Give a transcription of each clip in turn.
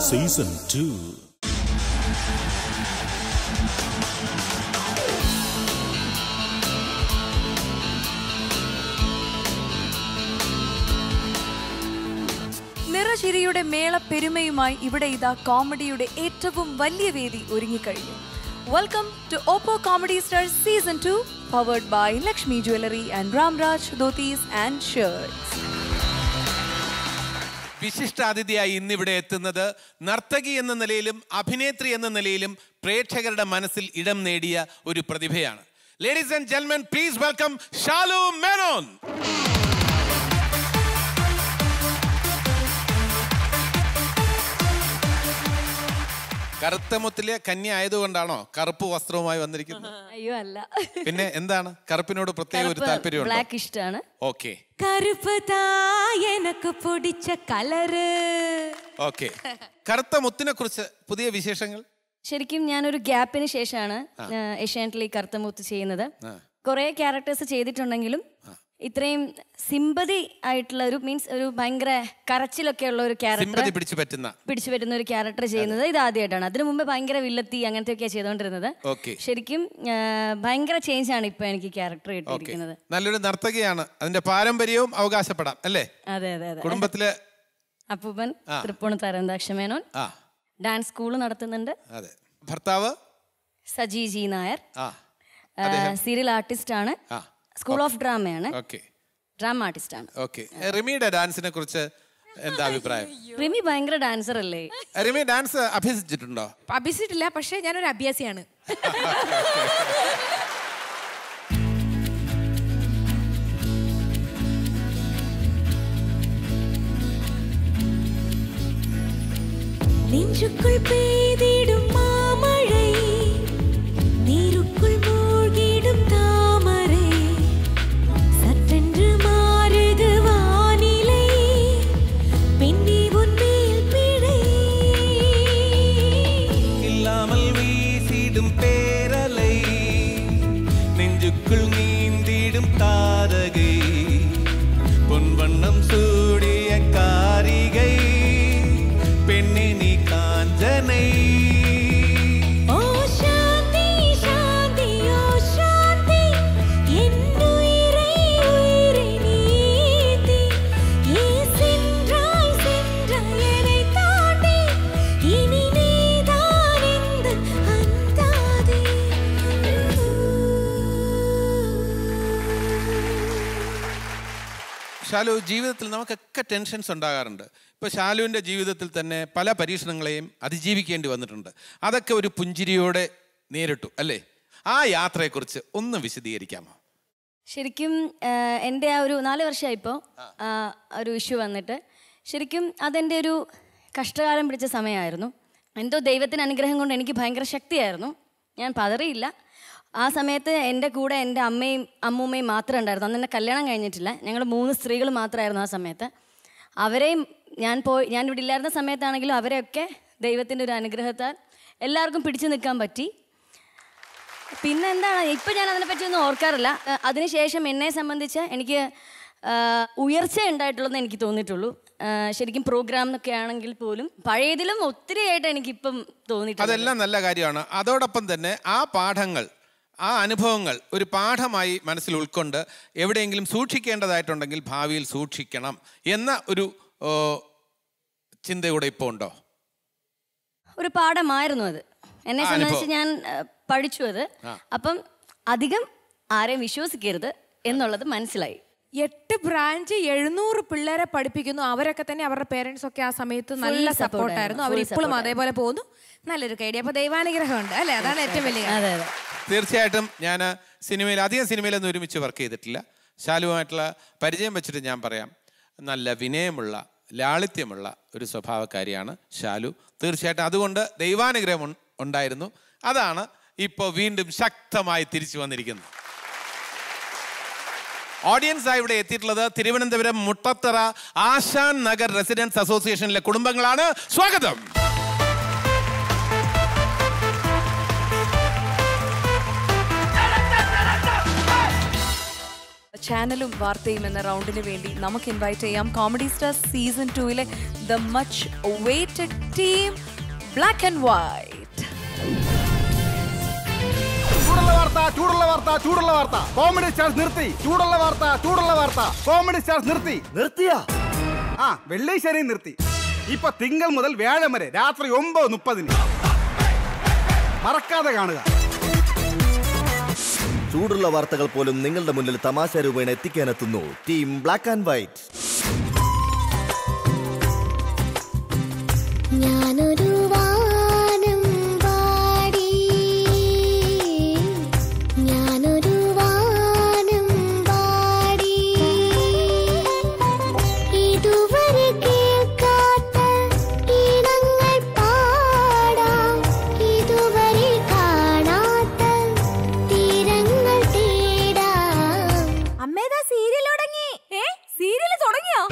Season two നിറചിരിയുടെ മേള പെരുമയുമായി ഇവിടെ ഇതാ കോമഡിയുടെ ഏറ്റവും വലിയ വേദി ഒരുങ്ങിക്കഴിഞ്ഞു welcome to Oppo comedy star season two powered by Lakshmi jewellery and Ramraj dhotis and shirts വിശിഷ്ടാതിഥിയായി ഇന്നിവിടെ എത്തുന്നത് നർത്തകി എന്ന നിലയിലും അഭിനേത്രി എന്ന നിലയിലും പ്രേക്ഷകരുടെ മനസ്സിൽ ഇടം നേടിയ ഒരു പ്രതിഭയാണ് ലേഡീസ് ആൻഡ് ജെന്മൻ പ്ലീസ് വെൽക്കം ഷാലു മേനോൻ കറുത്തമുത്തിലെ കന്യ ആയതുകൊണ്ടാണോ കറുപ്പ് വസ്ത്രവുമായി വന്നിരിക്കുന്നത് അയ്യോ അല്ല പിന്നെ എന്താണ് കറുപ്പിനോട് പ്രത്യേക ഒരു താല്പര്യമുണ്ടോ ബ്ലാക്ക് ഇഷ്ടമാണ് ഓക്കെ കറുപ്പ് എനിക്ക് പൊടിച്ച കളറ് ഓക്കെ കറുത്ത മുത്തിനെ കുറിച്ച് പുതിയ വിശേഷങ്ങൾ ശരിക്കും ഞാനൊരു ഗ്യാപ്പിന് ശേഷമാണ് ഏഷ്യാനെറ്റിൽ ഈ കറുത്തമൂത്ത് ചെയ്യുന്നത് കുറെ ക്യാരക്ടേഴ്സ് ചെയ്തിട്ടുണ്ടെങ്കിലും ഇത്രയും സിമ്പതി ആയിട്ടുള്ള ഒരു മീൻസ് ഒരു ഭയങ്കര കരച്ചിലൊക്കെ ഉള്ള ഒരു ക്യാരക്ടർ സിമ്പതി പിടിച്ചു പറ്റുന്ന പിടിച്ചു പറ്റുന്ന ഒരു ക്യാരക്ടർ ചെയ്യുന്നത് ഇത് ആദ്യമായിട്ടാണ് അതിനു മുമ്പ് ഭയങ്കര വില്ലത്തി അങ്ങനത്തെയൊക്കെയാണ് ചെയ്തുകൊണ്ടിരുന്നത് ഓക്കെ ശരിക്കും ആ, ഭയങ്കര ചേഞ്ച് ആണ് ഇപ്പൊ എനിക്ക് ക്യാരക്ടർ ഓക്കെ കിട്ടിയിരിക്കുന്നത് നല്ലൊരു നർത്തകിയാണ് അതിന്റെ പാരമ്പര്യവും അവകാശപ്പെടാം അല്ലേ അതെ അതെ അതെ കുടുംബത്തില് അപ്പൂപ്പൻ തൃപ്പൂണിത്തറ എന്താക്ഷമേനോൻ ആ ഡാൻസ് സ്കൂൾ നടത്തുന്നുണ്ട് അതെ ഭർത്താവ് സജി ജി നായർ ആ സീരിയൽ ആർട്ടിസ്റ്റ് ആണ് ആ സ്കൂൾ ഓഫ് ഡ്രാമയാണ് ഓക്കെ ഡ്രാമ ആർട്ടിസ്റ്റ് ആണ് ഓക്കെ റിമിയുടെ ഡാൻസിനെ കുറിച്ച് എന്താ അഭിപ്രായം റിമി ഭയങ്കര ഡാൻസർ അല്ലേ റിമി ഡാൻസ് അഭ്യസിച്ചിട്ടുണ്ടോ അഭ്യസിച്ചിട്ടില്ല പക്ഷേ ഞാനൊരു അഭ്യാസിയാണ് நெஞ்சுக்குள் பெய்திடும் மாமழை நீருக்குள் மூழ்கிடும் தாமரை சற்றென்று மாறுது வானிலை பெண்ணி உன்மேல் பிழை இல்லாமல் வீசிடும் பேரலை நெஞ்சுக்குள் நீந்திடும் தாரகை பொன் வண்ணம் சூடிய காரிகை பெண்ணே நீ காஞ்சனை ஓ சாந்தி சாந்தி ஓ சாந்தி என் உயிரை உயிரை நீத்தி ஏன் சென்றாய் சென்றாய் என்னை தாண்டி இனி நீதான் இந்த அந்தாதி ഷാലു ജീവിതത്തിൽ നമുക്കൊക്കെ ടെൻഷൻസ് ഉണ്ടാകാറുണ്ട് ഇപ്പോൾ ഷാലുവിൻ്റെ ജീവിതത്തിൽ തന്നെ പല പരീക്ഷണങ്ങളെയും അതിജീവിക്കേണ്ടി വന്നിട്ടുണ്ട് അതൊക്കെ ഒരു പുഞ്ചിരിയോടെ നേരിട്ടു അല്ലേ ആ യാത്രയെക്കുറിച്ച് ഒന്ന് വിശദീകരിക്കാമോ ശരിക്കും ആ, എൻ്റെ ആ ഒരു നാല് വർഷമായിപ്പോൾ ഒരു ഇഷ്യൂ വന്നിട്ട് ശരിക്കും അതെൻ്റെ ഒരു കഷ്ടകാലം പിടിച്ച സമയമായിരുന്നു എന്തോ ദൈവത്തിൻ്റെ അനുഗ്രഹം കൊണ്ട് എനിക്ക് ഭയങ്കര ശക്തിയായിരുന്നു ഞാൻ പതറിയില്ല ആ സമയത്ത് എൻ്റെ കൂടെ എൻ്റെ അമ്മയും അമ്മൂമ്മയും മാത്രമേ ഉണ്ടായിരുന്നു അന്ന് എൻ്റെ കല്യാണം കഴിഞ്ഞിട്ടില്ല ഞങ്ങൾ മൂന്ന് സ്ത്രീകൾ മാത്രമായിരുന്നു ആ സമയത്ത് അവരെയും ഞാൻ പോയി ഞാൻ ഇവിടെ ഇല്ലായിരുന്ന സമയത്താണെങ്കിലും അവരെയൊക്കെ ദൈവത്തിൻ്റെ ഒരു അനുഗ്രഹത്താൽ എല്ലാവർക്കും പിടിച്ചു നിൽക്കാൻ പറ്റി പിന്നെ എന്താണ് ഇപ്പൊ ഞാൻ അതിനെ പറ്റി ഒന്നും ഓർക്കാറില്ല അഹ് അതിനുശേഷം എന്നെ സംബന്ധിച്ച് എനിക്ക് ആഹ്, ഉയർച്ച ഉണ്ടായിട്ടുള്ളതെന്ന് എനിക്ക് തോന്നിയിട്ടുള്ളൂ ആഹ്, ശരിക്കും പ്രോഗ്രാം എന്നൊക്കെ ആണെങ്കിൽ പോലും പഴയതിലും ഒത്തിരി ആയിട്ട് എനിക്കിപ്പം തോന്നിയിട്ടുണ്ട് അതെല്ലാം നല്ല കാര്യമാണ് അതോടൊപ്പം തന്നെ ആ പാഠങ്ങൾ ആ അനുഭവങ്ങൾ ഒരു പാഠമായി മനസ്സിൽ ഉൾക്കൊണ്ട് എവിടെയെങ്കിലും സൂക്ഷിക്കേണ്ടതായിട്ടുണ്ടെങ്കിൽ ഭാവിയിൽ സൂക്ഷിക്കണം എന്ന ഒരു ഓ, ചിന്തയൂടെ ഇപ്പോൾ ഉണ്ടോ ഒരു പാഠമായിരുന്നു അത് എന്നെ ആ സംബന്ധിച്ച് അനുഭവം. ഞാൻ ആഹ്, പഠിച്ചു അത് അപ്പം അധികം ആരെയും വിശ്വസിക്കരുത് എന്നുള്ളത് മനസ്സിലായി എട്ട് ബ്രാഞ്ച് എഴുന്നൂറ് പിള്ളേരെ പഠിപ്പിക്കുന്നു അവരൊക്കെ തന്നെ അവരുടെ പേരൻസ് ഒക്കെ ആ സമയത്ത് നല്ല support സപ്പോർട്ടായിരുന്നു ആയിരുന്നു. അവർ Full ഇപ്പോഴും support അതേപോലെ പോകുന്നു നല്ലൊരു കൈഡി അപ്പൊ ദൈവാനുഗ്രഹം ഉണ്ട് അല്ലേ അതാണ് ഏറ്റവും വലിയ കാര്യം. അതെ അതെ തീർച്ചയായിട്ടും ഞാൻ സിനിമയിൽ അധികം സിനിമയിലൊന്നും ഒരുമിച്ച് വർക്ക് ചെയ്തിട്ടില്ല ശാലുവുമായിട്ടുള്ള പരിചയം വെച്ചിട്ട് ഞാൻ പറയാം നല്ല വിനയമുള്ള ലാളിത്യമുള്ള ഒരു സ്വഭാവക്കാരിയാണ് ശാലു തീർച്ചയായിട്ടും അതുകൊണ്ട് ദൈവാനുഗ്രഹം ഉൺ- ഉണ്ടായിരുന്നു അതാണ് ഇപ്പോൾ വീണ്ടും ശക്തമായി തിരിച്ചു വന്നിരിക്കുന്നത് ഓഡിയൻസായി ഇവിടെ എത്തിയിട്ടുള്ളത് തിരുവനന്തപുരം മുട്ടത്തറ ആശാൻ നഗർ റെസിഡൻസ് അസോസിയേഷനിലെ കുടുംബങ്ങളാണ് സ്വാഗതം ചാനലും വാർത്തയും എന്ന റൗണ്ടിന് വേണ്ടി നമുക്ക് ഇൻവൈറ്റ് ചെയ്യാം കോമഡി സ്റ്റാർ സീസൺ ടൂവിലെ the much waited team black and white ചൂടുള്ള വാർത്ത ചൂടുള്ള വാർത്ത ചൂടുള്ള വാർത്ത കോമഡി സ്റ്റാർസ് നിർത്തി ചൂടുള്ള വാർത്ത ചൂടുള്ള വാർത്ത കോമഡി സ്റ്റാർസ് നിർത്തി നിർത്തിയാ ആ വെള്ളി ശനി നിർത്തി ഇപ്പൊ തിങ്കൾ മുതൽ വ്യാഴം വരെ രാത്രി ഒമ്പത് മുപ്പതിന് മറക്കാതെ കാണുക ചൂടുള്ള വാർത്തകൾ പോലും നിങ്ങളുടെ മുന്നിൽ തമാശ രൂപേണ എത്തിക്കാനെത്തുന്നു ടീം ബ്ലാക്ക് ആൻഡ് വൈറ്റ് ഞാനൊരു വാനം പാടി ഞാനൊരു വാനം പാടി ഇതുവരെ കേൾക്കാത്ത ഇനങ്ങൾ പാടാം ഇതുവരെ കാണാത്ത തീരങ്ങൾ തേടാം അമ്മേതാ സീരിയൽ തുടങ്ങി ഏ സീരിയൽ തുടങ്ങിയോ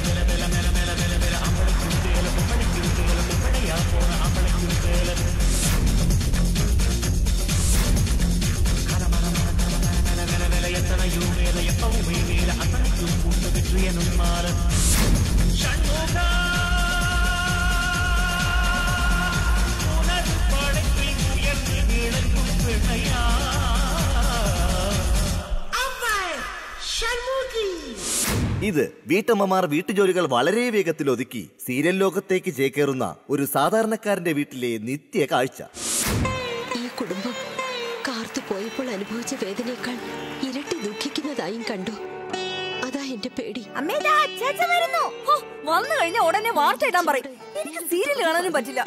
ഇത് വീട്ടമ്മമാർ വീട്ടുജോലികൾ വളരെ വേഗത്തിൽ ഒതുക്കി സീരിയൽ ലോകത്തേക്ക് ചേക്കേറുന്ന ഒരു സാധാരണക്കാരന്റെ വീട്ടിലെ നിത്യ കാഴ്ച ഈ കുടുംബം കാർത്തു പോയപ്പോൾ അനുഭവിച്ച വേദനയേക്കാൾ ഇരട്ടി ദുഃഖിക്കുന്നതായും കണ്ടു അതാ എന്റെ പേടി അമ്മേതാ അച്ചാച്ച വരുന്നു ഹോ, വന്നു കഴിഞ്ഞ ഉടനെ വാർത്ത ഇടാൻ പറയും എനിക്ക് സീരിയൽ കാണാനും പറ്റില്ല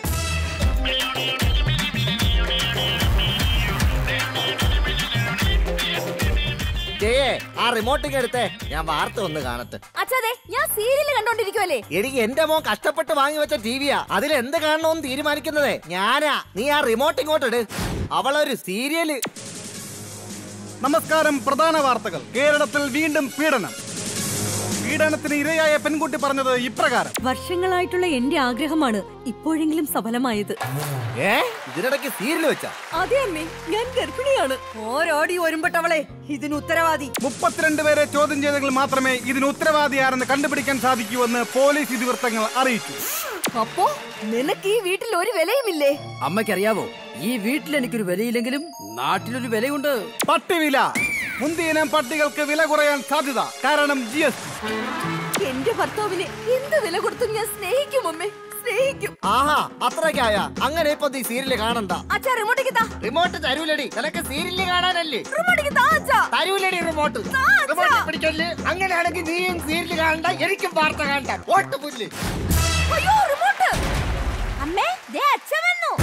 ജയേ ആ റിമോട്ടിങ് എടുത്തേ ഞാൻ വാർത്ത ഒന്ന് കാണട്ടെ അച്ഛാതെ ഞാൻ സീരിയൽ കണ്ടോണ്ടിരിക്കുവല്ലേ എനിക്ക് എന്റെ മോൻ കഷ്ടപ്പെട്ട് വാങ്ങി വെച്ച ടിവിയാ അതിൽ എന്ത് കാണണമെന്ന് തീരുമാനിക്കുന്നതേ ഞാനാ നീ ആ റിമോട്ട് ഇങ്ങോട്ട് ഇട് അവളൊരു സീരിയല് നമസ്കാരം പ്രധാന വാർത്തകൾ കേരളത്തിൽ വീണ്ടും പീഡനം പീഡനത്തിന് ഇരയായ പെൺകുട്ടി പറഞ്ഞത് ഇപ്രകാരം വർഷങ്ങളായിട്ടുള്ള എന്റെ ആഗ്രഹമാണ് ഇപ്പോഴെങ്കിലും സഫലമായത് ഏ ഇതിനിടയ്ക്ക് സീരിയൽ വെച്ചാ അതെ അമ്മേ ഞാൻ ഗർഭിണിയാണ് ഓരോടി ഒരുമ്പട്ടവളെ ഇതിന് ഉത്തരവാദി മുപ്പത്തിരണ്ട് പേരെ ചോദ്യം ചെയ്തെങ്കിൽ മാത്രമേ ഇതിന് ഉത്തരവാദിയാരെന്ന് കണ്ടുപിടിക്കാൻ സാധിക്കൂ എന്ന് പോലീസ് ഇതിവൃത്തങ്ങൾ അറിയിച്ചു അപ്പോ നിനക്ക് ഈ വീട്ടിൽ ഒരു വിലയുമില്ലേ അമ്മയ്ക്കറിയാവോ ഈ വീട്ടിൽ എനിക്കൊരു വിലയില്ലെങ്കിലും നാട്ടിലൊരു വിലയുണ്ട് പട്ടിവില മുന്തിയിനം പട്ടികൾക്ക് വില കുറയാൻ സാധ്യത കാരണം ജി എസ് എന്റെ ഭർത്താവിനെ എന്ത് വില കൊടുത്തും ഞാൻ സ്നേഹിക്കും അമ്മേ സ്നേഹിക്കും ആഹാ അത്രയ്ക്കായ അങ്ങനെ ഇപ്പൊ നീ സീരിയല് കാണണ്ട അച്ഛാ റിമോട്ടേക്ക് താ റിമോട്ട് തരൂലടി നിനക്ക് സീരിയല് കാണാനല്ലേ റിമോട്ടേക്ക് താ അച്ഛാ തരൂലടി റിമോട്ട് താ, അച്ഛാ. റിമോട്ട് പിടിക്കല്ലേ അങ്ങനെയാണെങ്കിൽ നീയും സീരിയല് കാണണ്ട എനിക്കും വാർത്ത കാണണ്ട ഓട്ട് പുല്ല് അയ്യോ റിമോട്ട് അമ്മേ ദേ അച്ഛൻ വന്നു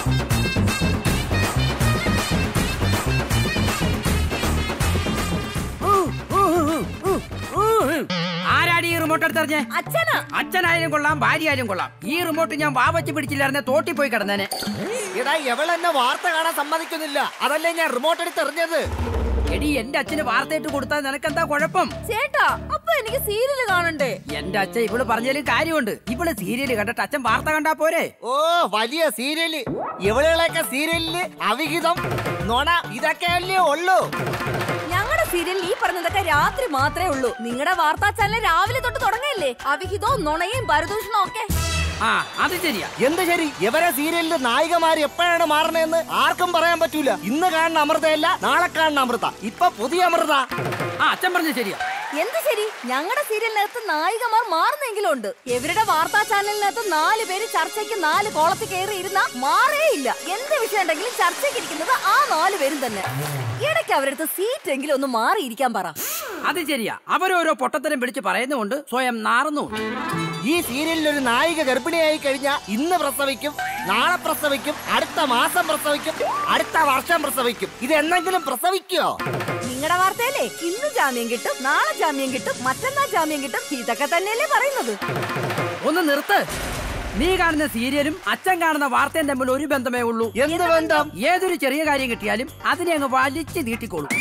ആരാടി ഈ റിമോട്ട് എടുത്തറിഞ്ഞേ അച്ഛനാ അച്ഛനായാലും കൊള്ളാം ഭാര്യയായാലും കൊള്ളാം ഈ റിമോട്ട് ഞാൻ വാവച്ച് പിടിച്ചില്ലായിരുന്നെ തോട്ടി പോയി കിടന്നേനെ എടാ എവളെന്നെ വാർത്ത കാണാൻ സമ്മതിക്കുന്നില്ല അതല്ലേ ഞാൻ റിമോട്ട് എടുത്ത് എറിഞ്ഞത് എടി എന്റെ അച്ഛന് വാർത്തയിട്ട് കൊടുത്താൽ നിനക്കെന്താ കുഴപ്പം ചേട്ടാ അപ്പൊ എനിക്ക് സീരിയൽ കാണണ്ടേ എന്റെ അച്ഛൻ ഇവള് പറഞ്ഞാലും കാര്യമുണ്ട് ഇവള് സീരിയല് കണ്ടിട്ട് അച്ഛൻ വാർത്ത കണ്ടാ പോരെ ഓ വലിയ സീരിയല് ഇവളുകളൊക്കെ സീരിയലില് അവിഹിതം നോണ ഇതൊക്കെയല്ലേ ഉള്ളൂ ഞങ്ങളുടെ സീരിയലിൽ ഈ പറഞ്ഞതൊക്കെ രാത്രി മാത്രമേ ഉള്ളൂ നിങ്ങളുടെ വാർത്താ ചാനൽ രാവിലെ തൊട്ട് തുടങ്ങല്ലേ അവിഹിതവും നുണയും പരദൂഷണവും ഒക്കെ ആ അത് ശരിയാ എന്ത് ശരി ഇവരെ സീരിയലിന്റെ നായികമാര് എപ്പോഴാണ് മാറണേന്ന് ആർക്കും പറയാൻ പറ്റൂല ഇന്ന് കാണുന്ന അമൃതയല്ല നാളെ കാണുന്ന അമൃത ഇപ്പൊ പുതിയ അമൃത ആ അച്ഛൻ പറഞ്ഞു ശരിയാ എന്ത് ശരി ഞങ്ങളുടെ സീരിയലിനകത്ത് നായികമാർ മാറുന്നെങ്കിലും ഉണ്ട് ഇവരുടെ വാർത്താ ചാനലിനകത്ത് നാല് പേര് ചർച്ചയ്ക്ക് നാല് കോളത്തിൽ കയറി ഇരുന്ന മാറേ ഇല്ല എന്ത് വിഷയം ഉണ്ടെങ്കിലും ചർച്ചയ്ക്ക് ഇരിക്കുന്നത് ആ നാല് പേരും തന്നെ ഇടയ്ക്ക് അവരടുത്ത് സീറ്റ് എങ്കിലും ഒന്ന് മാറിയിരിക്കാൻ പറ അത് ശരിയാ അവരോരോ പൊട്ടത്തരം പിടിച്ച് പറയുന്നുകൊണ്ട് സ്വയം നാറുന്നു ഈ സീരിയലിൽ ഒരു നായിക ഗർഭിണിയായി കഴിഞ്ഞാൽ ഇന്ന് പ്രസവിക്കും നാളെ പ്രസവിക്കും അടുത്ത മാസം പ്രസവിക്കും അടുത്ത വർഷം പ്രസവിക്കും ഇത് എന്തെങ്കിലും പ്രസവിക്കോ നിങ്ങളുടെ വാർത്തയല്ലേ ഇന്ന് ജാമ്യം കിട്ടും നാളെ ജാമ്യം കിട്ടും മറ്റന്നാൾ ജാമ്യം കിട്ടും ഇതൊക്കെ തന്നെയല്ലേ പറയുന്നത് ഒന്ന് നിർത്ത് നീ കാണുന്ന സീരിയലും അച്ഛൻ കാണുന്ന വാർത്തയും തമ്മിൽ ഒരു ബന്ധമേ ഉള്ളൂ എന്ത് ബന്ധം ഏതൊരു ചെറിയ കാര്യം കിട്ടിയാലും അതിനെ അങ്ങ് വലിച്ചു നീട്ടിക്കോളും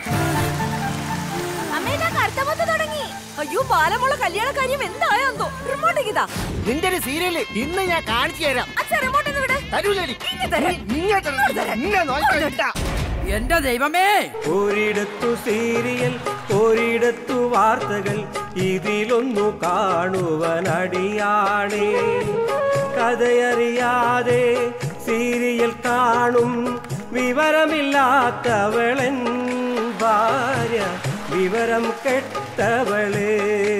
അമ്മേ ഞാൻ കറുത്തമത്ത് തുടങ്ങി അയ്യോ ബാലമുള്ള കല്യാണ കാര്യം എന്തായോ റിമോട്ടേക്ക് ഇതാ നിന്റെ ഒരു സീരിയല് ഇന്ന് ഞാൻ കാണിച്ചു തരാം അച്ഛൻ റിമോട്ട് ഒന്ന് വിട് തരൂലടി ഇങ്ങ് തരാം. ഇങ്ങോട്ട് ഇങ്ങോട്ട് തരാം. ഇങ്ങനെ നോക്കി ഇങ്ങോട്ട് ഇട്ടാ. എന്റെ ദൈവമേ ഒരിടത്തു സീരിയൽ ഒരിടത്തു വാർത്തകൾ ഇതിലൊന്നു കാണുവാനടിയാണേ കഥയറിയാതെ സീരിയൽ കാണും വിവരമില്ലാത്തവളൻ ഭാര്യ വിവരം കെട്ടവളേ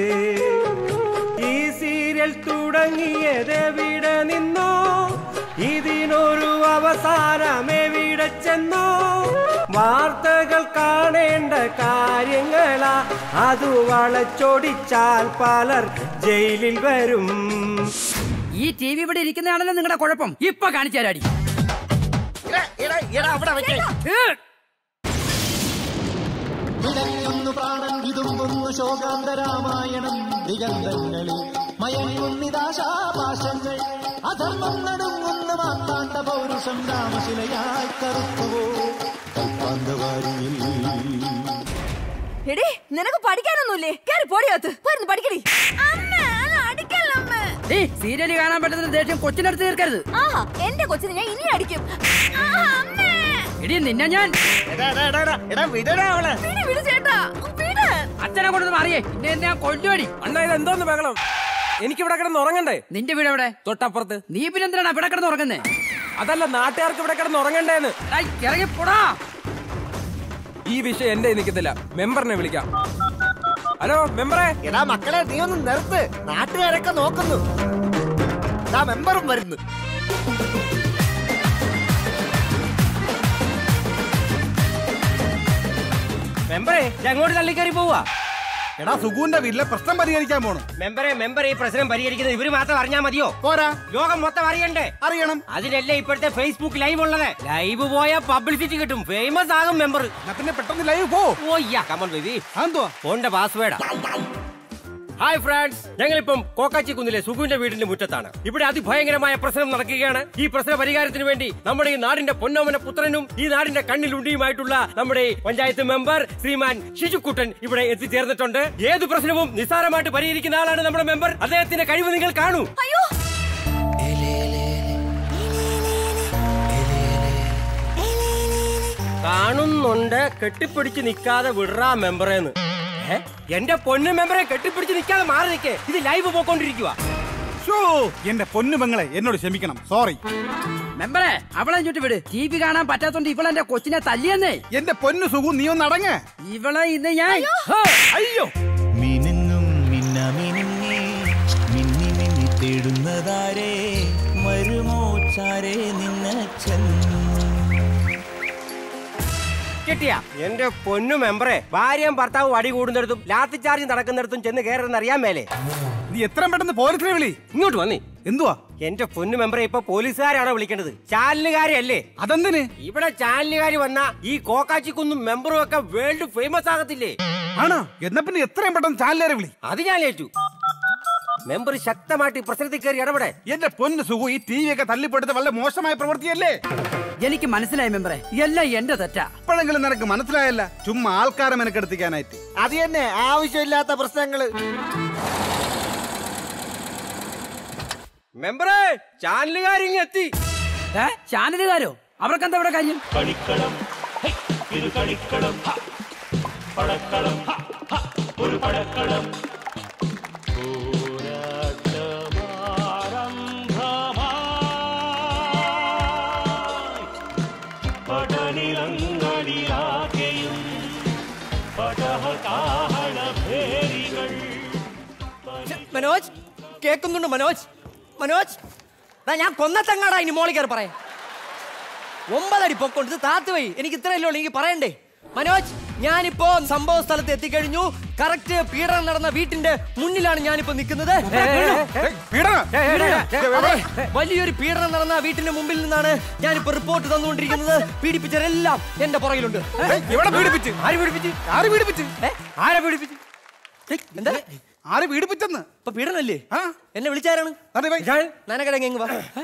ഈ സീരിയൽ തുടങ്ങിയതെവിടെ നിന്നോ ഇതിനൊരു അവസാനമെവിടെ ചെന്നോ വാർത്തകൾ കാണേണ്ട കാര്യങ്ങളാ അത് വളച്ചൊടിച്ചാൽ പലർ ജയിലിൽ വരും ഈ ടി വി ഇവിടെ ഇരിക്കുന്നതാണല്ലോ നിങ്ങളുടെ കുഴപ്പം ഇപ്പൊ കാണിച്ചു തരാടി വിളങ്ങുന്നു പ്രാണൻ വിതുമ്പുന്നു ശോകാന്തരാമായണം ദിഗന്ധങ്ങളിൽ മയങ്ങുന്നിതാശാപാശങ്ങൾ അധർമ്മം നടുങ്ങുന്നു മാത്താണ്ട പൗരുഷം രാമശിലയായി കറുത്തുവോ കൽപ്പാന്തവാരിയിൽ എടേ നിനക്ക് പഠിക്കാനൊന്നുമില്ലേ കേറി പൊടിയകത്ത് വരുന്നു പഠിക്കടി ഏയ് സീരിയൽ കാണാൻ പറ്റുന്ന ദേഷ്യം കൊച്ചിനടുത്ത് തീർക്കരുത് ആഹാ എന്റെ കൊച്ചിനെ ഞാൻ ഇനി അടിക്കും എടി നിന്നെ ഞാൻ വിട് വിട് ചേട്ടാ വിട് അച്ഛനെ കൊണ്ടൊന്ന് മാറിയേ നിന്നെ എന്നെ ഞാൻ കൊല്ലുവടി അണ്ണാ ഇത് എന്തോന്ന് ബഹളം എനിക്ക് ഇവിടെ കിടന്ന് ഉറങ്ങണ്ടേ നിന്റെ വീട് എവിടെ തൊട്ടപ്പുറത്ത് നീ പിന്നെ എന്തിനാണ് ഇവിടെ കിടന്ന് ഉറങ്ങുന്നേ അതല്ല നാട്ടുകാർക്ക് ഇവിടെ കിടന്ന് ഉറങ്ങണ്ടേന്ന് ഇറങ്ങി പോടാ ഈ വിഷയം എന്റെ നിൽക്കത്തില്ല മെമ്പറിനെ വിളിക്കാം ഹലോ മെമ്പറെ എടാ മക്കളെ നീ ഒന്ന് നിർത്ത് നാട്ടുകാരൊക്കെ നോക്കുന്നു ദാ മെമ്പറും വരുന്നു മെമ്പറെ അങ്ങോട്ട് തള്ളിക്കറി പോവാ എടാ സുഖുവിന്റെ വീട്ടിലെ പ്രശ്നം പരിഹരിക്കാൻ പോണു മെമ്പറെ മെമ്പർ ഈ പ്രശ്നം പരിഹരിക്കുന്നത് ഇവര് മാത്രം അറിഞ്ഞാ മതിയോ പോരാ ലോകം മൊത്തം അറിയണ്ടേ അറിയണം അതിനല്ലേ ഇപ്പോഴത്തെ ഫേസ്ബുക്ക് ലൈവ് ഉള്ളത് ലൈവ് പോയ പബ്ലിസിറ്റി കിട്ടും ഫേമസ് ആകും മെമ്പർ പിന്നെ പെട്ടെന്ന് ലൈവ് പോ ഓയ്യാ കമൺ ബേബി എന്തുവാ ഫോണിന്റെ പാസ്വേഡാ ഹായ് ഫ്രണ്ട്സ് ഞങ്ങളിപ്പം കോക്കാച്ചി കുന്നിലെ സുഖുവിന്റെ വീടിന്റെ മുറ്റത്താണ് ഇവിടെ അതിഭയങ്കരമായ പ്രശ്നം നടക്കുകയാണ് ഈ പ്രശ്ന പരിഹാരത്തിന് വേണ്ടി നമ്മുടെ ഈ നാടിന്റെ പൊന്നോമന പുത്രനും ഈ നാടിന്റെ കണ്ണിലുണ്ടിയുമായിട്ടുള്ള നമ്മുടെ പഞ്ചായത്ത് മെമ്പർ ശ്രീമാൻ ശിശുക്കുട്ടൻ ഇവിടെ എത്തിച്ചേർന്നിട്ടുണ്ട് ഏത് പ്രശ്നവും നിസ്സാരമായിട്ട് പരിഹരിക്കുന്ന ആളാണ് നമ്മുടെ മെമ്പർ അദ്ദേഹത്തിന്റെ കഴിവ് നിങ്ങൾ കാണൂ അയ്യോ കാണുന്നുണ്ട് കെട്ടിപ്പിടിച്ച് നിൽക്കാതെ വിടറാ മെമ്പറേന്ന് ഏ? എന്റെ പൊന്നു മെമ്പറെ കെട്ടിപ്പിടിച്ച് നിൽക്കാതെ മാറി നിൽക്കേ ഇത് ലൈവ് പോയിക്കൊണ്ടിരിക്കുക ഷോ എന്റെ പൊന്നു പെങ്ങളെ എന്നോട് ക്ഷമിക്കണം സോറി മെമ്പറെ അവളെ ചുറ്റി വിട് ടി വി കാണാൻ പറ്റാത്തോണ്ട് ഇവളെന്റെ കൊച്ചിനെ തല്ലിയെന്നേ എന്റെ പൊന്നു സുഖു നീ ഒന്ന് അടങ്ങ് ഇവളെ ഇന്ന് ഞാൻ ഹോ! അയ്യോ മിനുങ്ങും മിന്ന മിനുങ്ങി മിന്നി മിന്നി തേടുന്നതാരേ വരുമോ ചാരേ നിന്നച്ഛൻ കിട്ടിയ എന്റെ പൊന്നു മെമ്പറെ ഭാര്യയും ഭർത്താവും അടി കൂടുന്നിടത്തും ലാത്തി ചാർജ് നടക്കുന്നിടത്തും ചെന്ന് കയറുന്ന അറിയാൻ മേലെ നീ എത്രയും പെട്ടെന്ന് പോലീസിനെ വിളി ഇങ്ങോട്ട് വന്നേ എന്തുവാ എന്റെ പൊന്നു മെമ്പറെ ഇപ്പൊ പോലീസുകാരാണോ വിളിക്കേണ്ടത് ചാനലുകാരെ അല്ലേ അതെന്തിന് ഇവിടെ ചാനലുകാര് വന്ന ഈ കോക്കാച്ചിക്കുന്നും മെമ്പറും ഒക്കെ വേൾഡ് ഫേമസ് ആകത്തില്ലേ ആണോ എന്നാ പിന്നെ എത്രയും പെട്ടെന്ന് ചാനലേറെ വിളി അത് ഞാൻ ഏറ്റു മെമ്പർ ശക്തമായിട്ട് ഈ പ്രശ്നത്തിൽ കയറി ഇടപെടെ എന്റെ പൊന്നു സുഖു ഈ ടി വി ഒക്കെ തല്ലിപ്പെടുത്ത വളരെ മോശമായ പ്രവൃത്തിയല്ലേ എനിക്ക് മനസ്സിലായി മെമ്പറെ എല്ലാം എന്റെ തെറ്റാ ഇപ്പോഴെങ്കിലും നിനക്ക് മനസ്സിലായല്ല ചുമ്മാ ആൾക്കാരെ മെനക്കെടുത്തിക്കാനായിട്ട് അത് തന്നെ ആവശ്യമില്ലാത്ത പ്രശ്നങ്ങള് മെമ്പറേ ചാനലുകാരിങ്ങ് എത്തി ഏ ചാനലുകാരോ അവർക്കെന്താ ഇവിടെ കാര്യം കളിക്കളം ഹൈ, ഇത് കളിക്കളം ഹ, പടക്കളം ഹ, ഹ, ഒരു പടക്കളം പോരാട്ടമാരംഭമായി. പടനിലങ്ങളിലാകെയും പടഹകാഹളഭേരികൾ മനോജ് കേൾക്കുന്നുണ്ട് മനോജ് മനോജ് ദാ ഞാൻ കൊന്നത്തങ്ങാടാ ഇനി മോളിൽ കയറി പറയാം ഒമ്പതടി പൊക്കൊണ്ട് താത്ത് വഴി എനിക്ക് ഇത്രയല്ലേ ഉള്ളൂ എനിക്ക് പറയണ്ടേ മനോജ് ഞാനിപ്പോ സംഭവ സ്ഥലത്ത് എത്തിക്കഴിഞ്ഞു കറക്റ്റ് പീഡനം നടന്ന വീട്ടിന്റെ മുന്നിലാണ് ഞാനിപ്പോ നിൽക്കുന്നത് അതെ, വലിയൊരു പീഡനം നടന്ന വീട്ടിന്റെ മുമ്പിൽ നിന്നാണ് ഞാനിപ്പോ റിപ്പോർട്ട് തന്നുകൊണ്ടിരിക്കുന്നത് പീഡിപ്പിച്ചവരെല്ലാം എന്റെ പുറകിലുണ്ട് എവിടെ പീഡിപ്പിച്ച് ആര് പീഡിപ്പിച്ച് ആര് പീഡിപ്പിച്ച് ആരെ പീഡിപ്പിച്ച് ഏയ്, എന്താ ആര് പീഡിപ്പിച്ചെന്ന് ഇപ്പൊ പീഡനല്ലേ എന്നെ വിളിച്ചാരാണ് നനകടങ്ങ് വാ ഏ?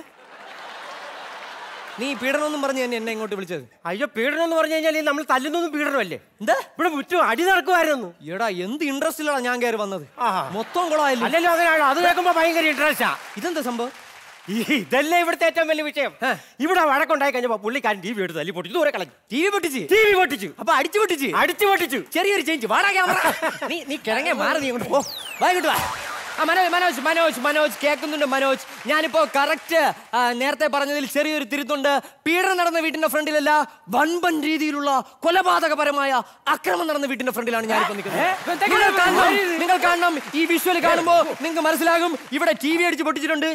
നീ പീഡനം പറഞ്ഞ് തന്നെ എന്നെ ഇങ്ങോട്ട് വിളിച്ചത് അയ്യോ പീഡനം എന്ന് പറഞ്ഞു കഴിഞ്ഞാൽ നമ്മൾ തല്ലുന്നതും പീഡനമല്ലേ എന്താ ഇവിടെ മുറ്റും അടി നടക്കുമായിരുന്നു എടാ എന്ത് ഇൻട്രസ്റ്റിലാണ് ഞാൻ കയറി വന്നത് മൊത്തം കുളമായല്ലോ അല്ലല്ലോ അങ്ങനെയാണോ അത് കേൾക്കുമ്പോ ഭയങ്കര ഇൻട്രസ്റ്റാ ഇതെന്താ സംഭവം ഈ ഇതല്ലേ ഇവിടുത്തെ ഏറ്റവും വലിയ വിഷയം ഇവിടെ വഴക്കുണ്ടായി കഴിഞ്ഞപ്പോ പുള്ളിക്കാരൻ ടി വി എടുത്ത് തല്ലി പൊട്ടിച്ചു ദൂരെ കളഞ്ഞു ടി വി പൊട്ടിച്ച് ടി വി പൊട്ടിച്ചു അപ്പൊ അടിച്ചു പൊട്ടിച്ച് അടിച്ചു പൊട്ടിച്ചു ചെറിയൊരു ചേഞ്ച് വാടാ ക്യാമറ നീ നീ കിഴങ്ങെ മാറി നീ അങ്ങോട്ട് പോ വാ ഇങ്ങോട്ട് വാ ആ മനോജ് മനോജ് മനോജ് മനോജ് കേൾക്കുന്നുണ്ട് മനോജ് ഞാനിപ്പോ കറക്റ്റ് നേരത്തെ പറഞ്ഞതിൽ ചെറിയൊരു തിരുത്തുണ്ട് പീഡനം നടന്ന വീട്ടിന്റെ ഫ്രണ്ടിലല്ല വൻപൻ രീതിയിലുള്ള കൊലപാതകപരമായ അക്രമം നടന്ന വീട്ടിന്റെ ഫ്രണ്ടിലാണ് ഞാനിപ്പോ നിൽക്കുന്നത് നിങ്ങൾ കാണണം നിങ്ങൾ കാണണം ഈ വിഷ്വൽ കാണുമ്പോ നിങ്ങൾക്ക് മനസ്സിലാകും ഇവിടെ ടി വി അടിച്ച് പൊട്ടിച്ചിട്ടുണ്ട്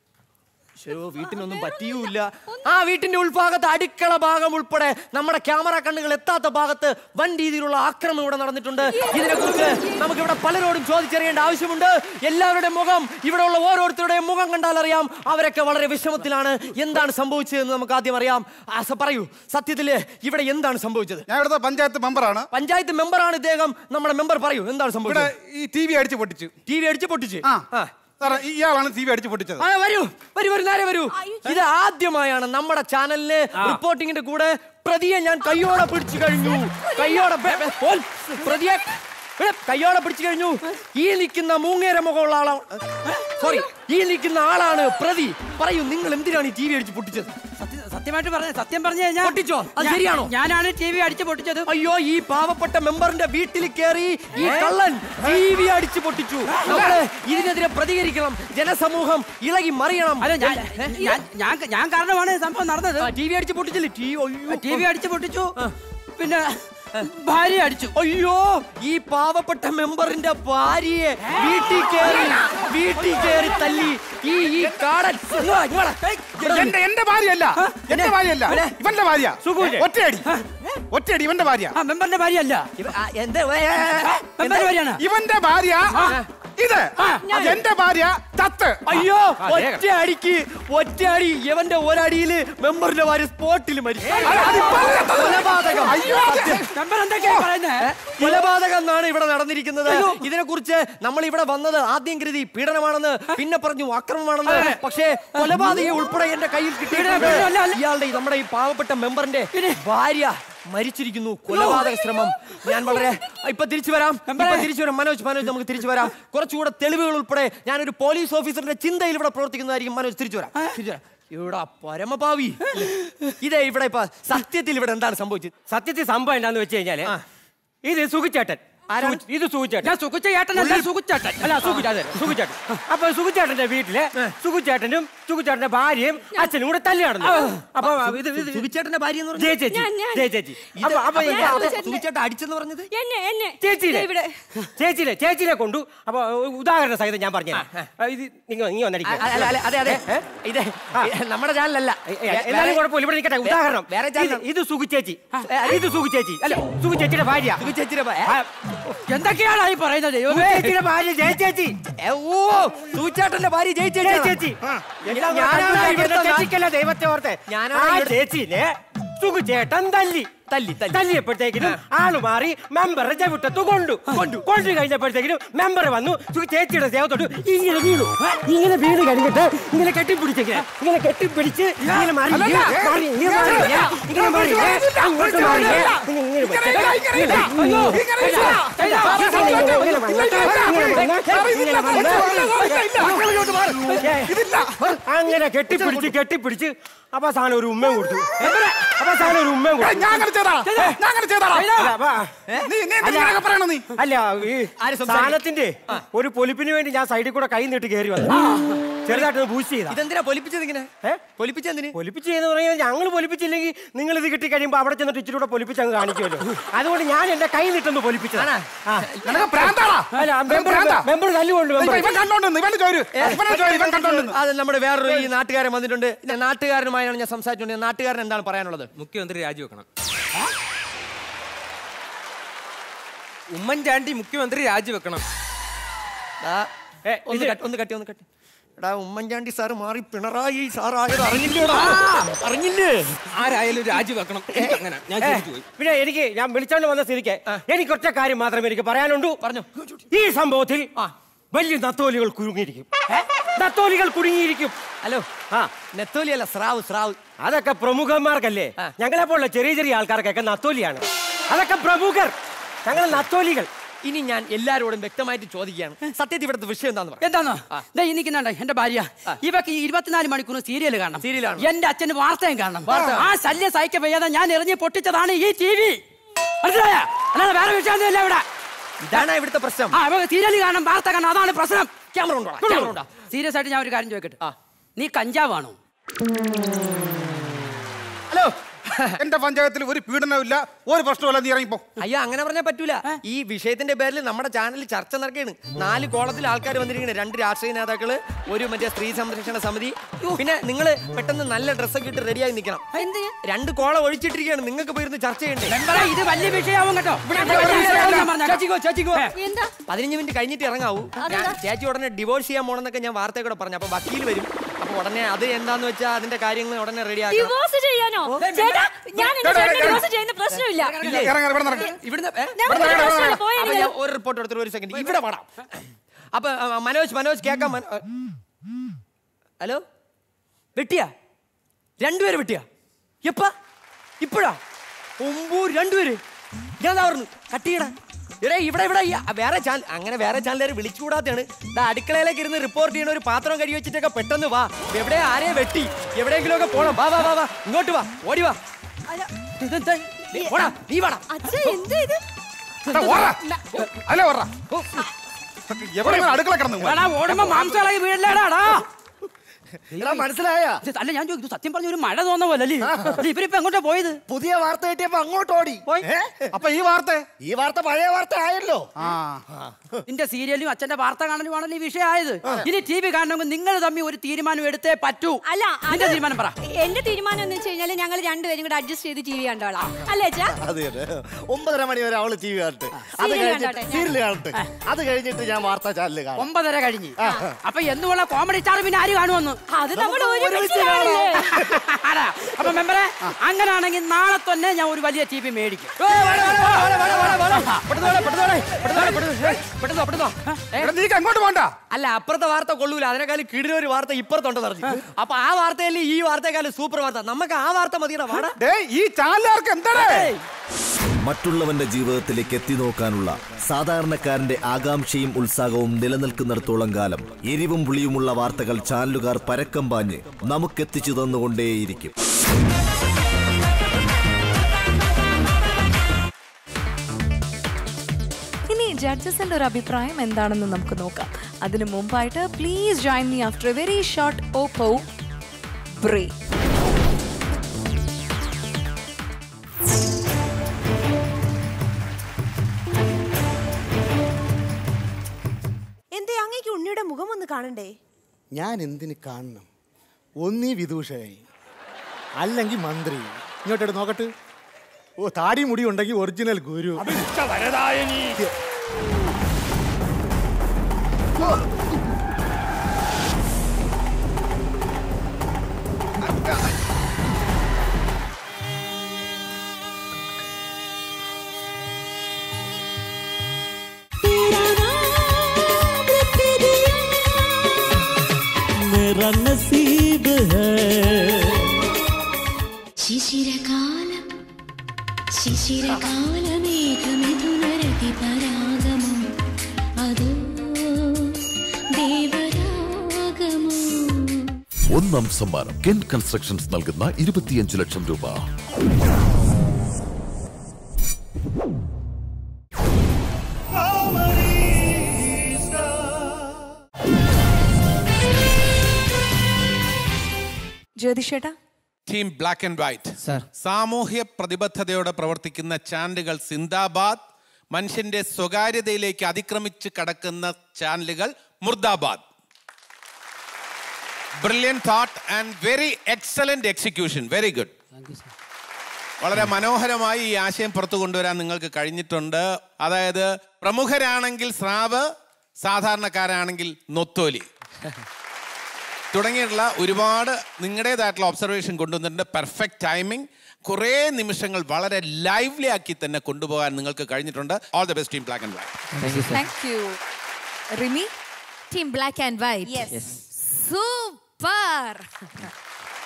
ശരോ വീട്ടിനൊന്നും പറ്റിയൂല്ല ആ വീട്ടിന്റെ ഉൾഭാഗത്ത് അടുക്കള ഭാഗം ഉൾപ്പെടെ നമ്മുടെ ക്യാമറ കണ്ണുകൾ എത്താത്ത ഭാഗത്ത് വൻ രീതിയിലുള്ള ആക്രമണം ഇവിടെ നടന്നിട്ടുണ്ട് ഇതിനെക്കുറിച്ച് നമുക്ക് ഇവിടെ പലരോടും ചോദിച്ചറിയേണ്ട ആവശ്യമുണ്ട് എല്ലാവരുടെ മുഖം ഇവിടെ ഉള്ള ഓരോരുത്തരുടെയും മുഖം കണ്ടാൽ അറിയാം അവരൊക്കെ വളരെ വിഷമത്തിലാണ് എന്താണ് സംഭവിച്ചതെന്ന് നമുക്ക് ആദ്യം അറിയാം ആ, സ- പറയൂ സത്യത്തില് ഇവിടെ എന്താണ് സംഭവിച്ചത് ഞാൻ ഇവിടുത്തെ പഞ്ചായത്ത് മെമ്പറാണ് പഞ്ചായത്ത് മെമ്പറാണ് ഇദ്ദേഹം നമ്മുടെ മെമ്പർ പറയൂ എന്താണ് ഇവിടെ സംഭവിച്ചത് ഈ ടി വി അടിച്ച് പൊട്ടിച്ചു ടി വി അടിച്ച് പൊട്ടിച്ച് ആ സാറേ ഇയാളാണ് ടി വി അടിച്ച് പൊട്ടിച്ചത് ആ വരൂ വരൂ വരൂ നേരെ വരൂ ഇത് ആദ്യമായാണ് നമ്മുടെ ചാനലിലെ റിപ്പോർട്ടിങ്ങിന്റെ കൂടെ പ്രതിയെ ഞാൻ കയ്യോടെ പിടിച്ചു കഴിഞ്ഞു കയ്യോടെ ബെ- ബെ- പോൽ. പ്രതിയെ ഇവിടെ കയ്യോടെ പിടിച്ചു കഴിഞ്ഞു ഈ നിൽക്കുന്ന മൂങ്ങേര മുഖമുള്ള ആളാണ് സോറി ഈ നിൽക്കുന്ന ആളാണ് പ്രതി പറയൂ നിങ്ങൾ എന്തിനാണ് ഈ ടി വി അടിച്ച് പൊട്ടിച്ചത് സത്യമായിട്ട് പറഞ്ഞ സത്യം പറഞ്ഞു കഴിഞ്ഞാൽ പൊട്ടിച്ചോ അത് ഞാ- ശരിയാണോ ഞാനാണ് ടി വി അടിച്ച് പൊട്ടിച്ചത് അയ്യോ ഈ പാവപ്പെട്ട മെമ്പറിന്റെ വീട്ടിൽ കയറി ഈ കള്ളൻ ടി വി അടിച്ചു പൊട്ടിച്ചു നമ്മള് ഇതിനെതിരെ പ്രതികരിക്കണം ജനസമൂഹം ഇളകി മറിയണം അല്ല ഞാൻ ഞാൻ- ഞാൻ ഞാൻ കാരണമാണ് ഈ സംഭവം നടന്നത് ടി വി അടിച്ച് പൊട്ടിച്ചില്ലേ ടി ടി വി അടിച്ച് പൊട്ടിച്ചു പിന്നെ ഭാര്യ അടിച്ചു അയ്യോ ഈ പാവപ്പെട്ട മെമ്പറിന്റെ ഭാര്യയെ വീട്ടിൽ കയറി വീട്ടിൽ കയറി തല്ലി ഈ ഈ കാടൻ ഇങ്ങ് വാ, ഇങ്ങ് വാടാ. എന്റെ എന്റെ ഭാര്യയല്ല എന്റെ ഭാര്യയല്ല ഇവന്റെ ഭാര്യ സുഖമില്ലേ? ഒറ്റയടി ഒറ്റയടി ഇവന്റെ ഭാര്യ ആ മെമ്പറിന്റെ ഭാര്യ അല്ല എന്താ മെമ്പറിന്റെ ഭാര്യയാണ് ഇവന്റെ ഭാര്യ ഇത് എന്റെ ഭാര്യ ചത്ത് അയ്യോ ഒറ്റ അടിക്ക് ഒറ്റ അടി ഇവന്റെ ഒരടിയില് മെമ്പറിന്റെ ഭാര്യ സ്പോട്ടിൽ മരിച്ചു കൊലപാതകം സത്യം. മെമ്പർ എന്തൊക്കെയാ പറയുന്നത് കൊലപാതകം എന്നാണ് ഇവിടെ നടന്നിരിക്കുന്നത് ഇതിനെ കുറിച്ച് നമ്മൾ ഇവിടെ വന്നത് ആദ്യം കരുതി പീഡനമാണെന്ന് പിന്നെ പറഞ്ഞു അക്രമമാണെന്ന് പക്ഷേ കൊലപാതകം ഉൾപ്പെടെ എന്റെ കയ്യിൽ കിട്ടിയിട്ടുണ്ട് ഇയാളുടെ ഈ നമ്മുടെ ഈ പാവപ്പെട്ട മെമ്പറിന്റെ ഭാര്യ മരിച്ചിരിക്കുന്നു കൊലപാതക ശ്രമം ഞാൻ വളരെ ഇപ്പൊ തിരിച്ചു വരാം ഇപ്പൊ തിരിച്ചു വരാം മനോജ് മനോജ് നമുക്ക് തിരിച്ചു വരാം കുറച്ചുകൂടെ തെളിവുകൾ ഉൾപ്പെടെ ഞാനൊരു പോലീസ് ഓഫീസറിന്റെ ചിന്തയിൽ ഇവിടെ പ്രവർത്തിക്കുന്നതായിരിക്കും മനോജ് തിരിച്ചു വരാം തിരിച്ചു വരാം ഇവിടെ പരമപാവി ഇതേ ഇവിടെ ഇപ്പൊ സത്യത്തിൽ ഇവിടെ എന്താണ് സംഭവിച്ചത് സത്യത്തിൽ സംഭവം എന്താന്ന് വെച്ച് കഴിഞ്ഞാല് ഇത് സുഖിച്ചേട്ടൻ സുഖി- ഇത് സുഖിച്ചേട്ടൻ ഞാൻ സുഖിച്ചേട്ടനല്ല സുഖിച്ചേട്ടൻ അല്ല സുഖിച്ചേട്ടൻ സുഖിച്ചേട്ടൻ അപ്പൊ സുഖിച്ചേട്ടന്റെ വീട്ടില് സുഖിച്ചേട്ടനും സുഖിച്ചേട്ടന്റെ ഭാര്യയും അച്ഛനും കൂടെ തല്ലി നടന്നു അപ്പൊ ഇത് ഇത് സുഖിച്ചേട്ടന്റെ ഭാര്യ എന്ന് ജയ ചേച്ചി ജയ ചേച്ചി അപ്പൊ അപ്പൊ ഇത് അപ്പൊ സുഖിച്ചേട്ടൻ അടിച്ചെന്ന് പറഞ്ഞത് എന്നെ എന്നെ ചേച്ചിയിലെ ഇവിടെ ചേച്ചിയിലെ ചേച്ചിയിലെ കൊണ്ടു അപ്പൊ ഉദാഹരണ സഹിതം ഞാൻ പറഞ്ഞു ഇത് നിങ്ങൾ നീ വന്നിരിക്കുക അല്ല, അല്ല, അതെ അതെ ഇത് നമ്മുടെ ചാനലല്ല എന്നാലും കുഴപ്പമില്ല ഇവിടെ നിൽക്കട്ടെ ഉദാഹരണം വേറെ ഇത് ഇത് സുഖിച്ചേച്ചി ഇത് സുഖിച്ചേച്ചി അല്ല സുഖിച്ചേച്ചിയുടെ ഭാര്യ സുഖിച്ചേച്ചിയുടെ എന്തൊക്കെയാണ് ഈ പറയുന്നത് ദൈവമേ? സുഖിച്ചേച്ചിയുടെ ഭാര്യ ജയ ചേച്ചി ഓ സൂചേട്ടന്റെ ഭാര്യ ജയ ചേച്ചി ജയ ചേച്ചി എല്ലാം കൂടെ ഞാനാണ് കണ്ടു ഇവിടുത്തെ തീർത്തതാ. ചേച്ചിക്കല്ല ദൈവത്തെ ഓർത്തെ ഞാനാണ് ആ ഇവിടെ- ചേച്ചിനെ സുഖിച്ചേട്ടൻ തല്ലി തല്ലി തല്ലി തല്ലിയപ്പോഴത്തേക്കിനും ആള് മാറി മെമ്പറെ ചവിട്ടത്ത് കൊണ്ടു കൊണ്ടു കൊണ്ടു കഴിഞ്ഞപ്പോഴത്തേക്കിനും മെമ്പർ വന്നു സു- ചേച്ചിയുടെ ദേവത്തോട്ട് ഇങ്ങനെ വീണു ഇങ്ങനെ വീണ് കഴിഞ്ഞിട്ട് ഇങ്ങനെ കെട്ടിപ്പിടിച്ചിങ്ങനെ ഇങ്ങനെ കെട്ടിപ്പിടിച്ച് ഇങ്ങനെ മാറി ഇങ്ങനെ മാറി ഇങ്ങനെ മാറി ഇങ്ങനെ മാറി അങ്ങോട്ട് മാറി ഇങ്ങനെ ഇങ്ങനെ വെച്ചിട്ട് ഇങ്ങനെ അയ്യോ ഇങ്ങനെ വന്നിട്ട് ഇങ്ങനെ വന്ന് ഇങ്ങനെ വന്ന് അങ്ങനെ കെട്ടിപ്പിടിച്ച് കെട്ടിപ്പിടിച്ച് അവസാനം ഒരു ഉമ്മയും കൊടുത്തു അവസാനം ഒരു ഉമ്മയും കൊടുത്തു ഞാൻ അങ്ങനെ ചെയ്താടാ ഞാൻ അങ്ങനെ ചെയ്താടാ അല്ല, അപ്പൊ- നീ നീ എന്തിനാ പറയണ നീ അല്ല ഈ സാധനത്തിന്റെ ഒരു പൊലിപ്പിന് വേണ്ടി ഞാൻ സൈഡിൽ കൂടെ കൈ നീട്ടി കയറി വന്നു ചെറുതായിട്ട് ബൂസ്റ്റ് ചെയ്ത ഇതെന്തിനാ പൊലിപ്പിച്ചത് ഇങ്ങനെ പൊലിപ്പിച്ചെന്തിന് പൊലിപ്പിച്ച് എന്ന് പറഞ്ഞാൽ ഞങ്ങൾ പൊലിപ്പിച്ചില്ലെങ്കിൽ നിങ്ങൾ ഇത് കിട്ടി കഴിയുമ്പോൾ അവിടെ ചെന്നിട്ട് ഇച്ചിരി കൂടെ പൊലിപ്പിച്ച് അങ്ങ് കാണിക്കുമല്ലോ അതുകൊണ്ട് ഞാൻ എന്റെ കൈ നീട്ടൊന്ന് പൊലിപ്പിച്ചതാണ് നിനക്ക് ഭ്രാന്താടാ അല്ല നിനക്ക് ഭ്രാന്താ? മെമ്പർ തല്ലുകൊണ്ട് ഇവൻ- മെമ്പർ ഇവൻ കണ്ടോണ്ടെന്ന് ഇവന്റെ ചോര് ഇവന്റെ ചോര് ഇവൻ കണ്ടോണ്ടെന്ന് അത് നമ്മുടെ വേറൊരു ഈ നാട്ടുകാരൻ വന്നിട്ടുണ്ട് ഞാൻ നാട്ടുകാരനുമായാണ് ഞാൻ സംസാരിച്ചുകൊണ്ട് നാട്ടുകാരൻ എന്താണ് പറയാനുള്ളത് മുഖ്യമന്ത്രി രാജിവെക്കണം ഉമ്മൻചാണ്ടി മുഖ്യമന്ത്രി രാജിവെക്കണം ദാ, ഒന്ന് കട്ട് ഒന്ന് കട്ടി ഒന്ന് കട്ടി എടാ ഉമ്മൻചാണ്ടി സാറ് മാറി പിണറായി സാർ ആയത് അറിഞ്ഞില്ലേടാ അറിഞ്ഞില്ലേ ആരായാലും രാജിവെക്കണം അങ്ങനെ ഞാൻ ഏ, ചോദിച്ചു പോയി പിന്നെ എനിക്ക് ഞാൻ വിളിച്ചോണ്ട് വന്ന സ്ഥിതിക്ക് എനിക്ക് ഒറ്റ കാര്യം മാത്രമേ എനിക്ക് പറയാനുള്ളൂ പറഞ്ഞു ഈ സംഭവത്തിൽ വലിയ നത്തോലികൾ കുടുങ്ങിയിരിക്കും നത്തോലികൾ കുടുങ്ങിയിരിക്കും ഹലോ ആ നെത്തോലി അല്ല സ്രാവ് സ്രാവ് അതൊക്കെ പ്രമുഖന്മാർക്കല്ലേ ഞങ്ങളെ പോലുള്ള ചെറിയ ചെറിയ ആൾക്കാർക്കൊക്കെ നത്തോലിയാണ് അതൊക്കെ പ്രമുഖർ ഞങ്ങൾ നത്തോലികൾ ഇനി ഞാൻ എല്ലാരോടും വ്യക്തമായിട്ട് ചോദിക്കുകയാണ് സത്യത്തിൽ ഇവിടുത്തെ വിഷയം എന്താന്ന് പറയാം എന്താന്നോ ദേ ഈ നിൽക്കുന്നുണ്ട് എന്റെ ഭാര്യ ഇവക്ക് ഈ ഇരുപത്തിനാല് മണിക്കൂർ സീരിയൽ കാണണം സീരിയലാണ് എന്റെ അച്ഛന് വാർത്തയും കാണണം വാർത്ത. ആ ശല്യം സഹിക്ക വയ്യാതെ ഞാൻ എറിഞ്ഞ് പൊട്ടിച്ചതാണ് ഈ ടി വി മനസ്സിലായ അല്ലാതെ വേറെ വിഷയമൊന്നുമില്ല ഇവിടെ ഇതാണ് ഇവിടുത്തെ പ്രശ്നം ആ സീരിയൽ കാണണം വാർത്ത കാണണം അതാണ് പ്രശ്നം ക്യാമറ ഉണ്ടോ ക്യാമറ ഉണ്ടോ സീരിയസ് ആയിട്ട് ഞാൻ ഒരു കാര്യം ചോദിക്കട്ടെ നീ കഞ്ചാവാണോ ഹലോ എന്റെ പഞ്ചായത്തിൽ ഒരു പീഡനമില്ല ഒരു പ്രശ്നമില്ല നീ ഇറങ്ങിപ്പോ അയ്യോ അങ്ങനെ പറഞ്ഞാൽ പറ്റൂല ഈ വിഷയത്തിന്റെ പേരിൽ നമ്മുടെ ചാനലിൽ ചർച്ച നടക്കുകയാണ് നാല് കോളത്തിൽ ആൾക്കാർ വന്നിരിക്കുന്നത് രണ്ട് രാഷ്ട്രീയ നേതാക്കള് ഒരു മറ്റേ സ്ത്രീ സംരക്ഷണ സമിതി പിന്നെ നിങ്ങൾ പെട്ടെന്ന് നല്ല ഡ്രസ്സൊക്കെ ഇട്ട് റെഡിയായി നിൽക്കണം രണ്ട് കോള ഒഴിച്ചിട്ടിരിക്കുകയാണ് നിങ്ങൾക്ക് പോയിരുന്ന് ചർച്ച ചെയ്യണ്ടേ മെമ്പറെ, ഇത് വലിയ വിഷയമാവും കേട്ടോ ഇവിടെ വലിയ വിഷയമാവും ഞാൻ പറഞ്ഞേക്കാം. ചേച്ചിക്കോ ചേച്ചിക്കോ എന്താ പതിനഞ്ച് മിനിറ്റ് കഴിഞ്ഞിട്ട് ഇറങ്ങാവൂ ഞാൻ ചേച്ചി ഉടനെ ഡിവോഴ്സ് ചെയ്യാൻ പോണെന്നൊക്കെ ഞാൻ വാർത്തയെ കൂടെ പറഞ്ഞു അപ്പൊ വക്കീൽ വരും അപ്പൊ ഉടനെ അത് എന്താന്ന് വെച്ചാൽ അതിന്റെ കാര്യങ്ങൾ ഉടനെ റെഡി ആക്കണം ഡിവോഴ്സ് ചെയ്യാനോ ചേട്ടാ ഞാൻ എന്റെ ചേട്ടനെ ഡിവോഴ്സ് ചെയ്യുന്ന പ്രശ്നമില്ല ഇല്ലേ? ഇവിടുന്ന് ഏ? ഞാൻ ഇവിടുന്ന് ഒരു ഇറങ്ങ്, പ്രശ്നമില്ല, ഇറങ്ങ്. പോയി അപ്പൊ എനിക്ക്. ഞാൻ ഒരു റിപ്പോർട്ട് എടുത്തിട്ട് ഒരു സെക്കൻഡ് ഇവിടെ പാടാം അപ്പൊ ആ, മനോജ് മനോജ് കേക്കാം മന- ഹലോ വെട്ടിയാ രണ്ടുപേര് വെട്ടിയാ എപ്പ ഇപ്പഴാ ഒമ്പൂ രണ്ടുപേര് ഞാൻ ദാ പറഞ്ഞു കട്ടിയടാ എടേ ഇവിടെ ഇവിടെ ഈ വേറെ ചാനൽ അങ്ങനെ വേറെ ചാനലുകാർ വിളിച്ചുകൂടാത്തതാണ് ദാ അടുക്കളയിലേക്ക് ഇരുന്ന് റിപ്പോർട്ട് ചെയ്യണ ഒരു പാത്രം കഴുകി വെച്ചിട്ടൊക്കെ പെട്ടെന്ന് വാ എവിടെ ആരെയും വെട്ടി എവിടെയെങ്കിലും ഒക്കെ പോണം വാ വാ വാ വാ ഇങ്ങോട്ട് വാ ഓടി വാ ദേ, പോടാ നീ വാടാ അച്ഛാ എന്താ ഇത് അല്ല പറ എവിടെ അടുക്കള കിടന്നു എടാ, ഓടുമ്പോ മാംസം ഇളകി വീഴില്ലേടാ മനസ്സിലായ അല്ല ഞാൻ ചോദിക്കും സത്യം പറഞ്ഞ ഒരു മഴ തോന്ന പോലെ അല്ലേ അല്ല, ഇവരിപ്പോ എങ്ങോട്ടാ പോയത് പുതിയ വാർത്ത കിട്ടിയപ്പോ അങ്ങോട്ട് ഓടി ഏ? അപ്പൊ ഈ വാർത്ത ഈ വാർത്ത പഴയ വാർത്ത ആയല്ലോ നിന്റെ സീരിയലും അച്ഛന്റെ വാർത്ത കാണലുമാണല്ലോ ഈ വിഷയമായത് ഇനി ടി വി കാണണമെങ്കിൽ നിങ്ങൾ തമ്മിൽ ഒരു തീരുമാനം എടുത്തേ പറ്റൂ അല്ല നിന്റെ തീരുമാനം പറ എന്റെ തീരുമാനം എന്ന് വെച്ച് കഴിഞ്ഞാൽ ഞങ്ങൾ രണ്ടുപേരും കൂടെ അഡ്ജസ്റ്റ് ചെയ്ത് ടി വി കണ്ടോളാം അല്ലേ അച്ഛാ അത് തന്നെ ഒമ്പതര മണി വരെ അവള് ടി വി കാണട്ടെ അത് Serial കഴിഞ്ഞിട്ട് കണ്ടോട്ടെ, ഞാൻ- സീരിയൽ കാണട്ടെ അത് കഴിഞ്ഞിട്ട് ഞാൻ വാർത്താ ചാനൽ കാണാം ഒമ്പതര കഴിഞ്ഞ് അപ്പൊ എന്നുള്ള കോമഡി സ്റ്റാർ പിന്നെ ആര് കാണുമെന്ന് അത് നമ്മൾ നമുക്ക് ഒരുമിച്ച് ഒരുമിച്ച് കാണില്ലേ? ആടാ. അപ്പൊ മെമ്പറെ അങ്ങനാണെങ്കിൽ നാളെ തന്നെ ഞാൻ ഒരു വലിയ ടി വി മേടിക്കും നീക്ക് അങ്ങോട്ട് പോണ്ട അല്ല അപ്പുറത്തെ വാർത്ത കൊള്ളൂല അതിനേക്കാളും കിടിലൊരു ഒരു വാർത്ത ഇപ്പുറത്തുണ്ട് പറഞ്ഞു അപ്പൊ ആ വാർത്തയല്ലേ ഈ വാർത്തയെക്കാളും സൂപ്പർ വാർത്ത നമുക്ക് ആ വാർത്ത മതിയുടെ വാടാ ഈ ചാനലുകാർക്ക് എന്താണ് മറ്റുള്ളവന്റെ ജീവിതത്തിലേക്ക് എത്തി നോക്കാനുള്ള സാധാരണക്കാരന്റെ ആകാംക്ഷയും ഉത്സാഹവും നിലനിൽക്കുന്നിടത്തോളം കാലം എരിവും പുളിയുമുള്ള വാർത്തകൾ ചാനലുകാർ പരക്കം പാഞ്ഞ് നമുക്കെത്തിച്ചു തന്നുകൊണ്ടേയിരിക്കും ഇനി ജഡ്ജസിന്റെ ഒരു അഭിപ്രായം എന്താണെന്ന് നമുക്ക് നോക്കാം അതിനു മുമ്പായിട്ട് please join me after a very short Oppo break എന്തേ അങ്ങേക്ക് ഉണ്ണിയുടെ മുഖം ഒന്ന് കാണണ്ടേ ഞാൻ എന്തിന് കാണണം ഒന്നീ വിദൂഷകൻ അല്ലെങ്കിൽ മന്ത്രി ഇങ്ങോട്ടെടു നോക്കട്ടെ ഓ താടി മുടി ഉണ്ടെങ്കിൽ ഒറിജിനൽ ഗുരു मेरा नसीब है ശിശിരകാലം ശിശിരകാലമേഘമിഥുനരതി പരാഗമോ അതോ ദേവരാഗമോ ഒന്നാം സമ്മാനം കെൻ കൺസ്ട്രക്ഷൻസ് നൽകുന്ന ഇരുപത്തിയഞ്ച് ലക്ഷം രൂപ ജ്യോതിഷേട്ടാ ടീം ബ്ലാക്ക് ആൻഡ് വൈറ്റ് സാമൂഹ്യ പ്രതിബദ്ധതയോടെ പ്രവർത്തിക്കുന്ന ചാനലുകൾ സിന്ദാബാദ് മനുഷ്യന്റെ സ്വകാര്യതയിലേക്ക് അതിക്രമിച്ച് കടക്കുന്ന ചാനലുകൾ മുർദാബാദ് brilliant thought and very excellent execution very good വളരെ മനോഹരമായി ഈ ആശയം പുറത്തു കൊണ്ടുവരാൻ നിങ്ങൾക്ക് കഴിഞ്ഞിട്ടുണ്ട് അതായത് പ്രമുഖരാണെങ്കിൽ സ്രാവ് സാധാരണക്കാരാണെങ്കിൽ നൊത്തോലി തുടങ്ങിയിട്ടുള്ള ഒരുപാട് നിങ്ങളുടേതായിട്ടുള്ള ഒബ്സർവേഷൻ കൊണ്ടുവന്നിട്ടുണ്ട് പെർഫെക്റ്റ് ടൈമിംഗ് കുറേ നിമിഷങ്ങൾ വളരെ ലൈവ്ലി ആക്കി തന്നെ കൊണ്ടുപോകാൻ നിങ്ങൾക്ക് കഴിഞ്ഞിട്ടുണ്ട് all the best team black and white thank you Rimi team black and white Yes. Super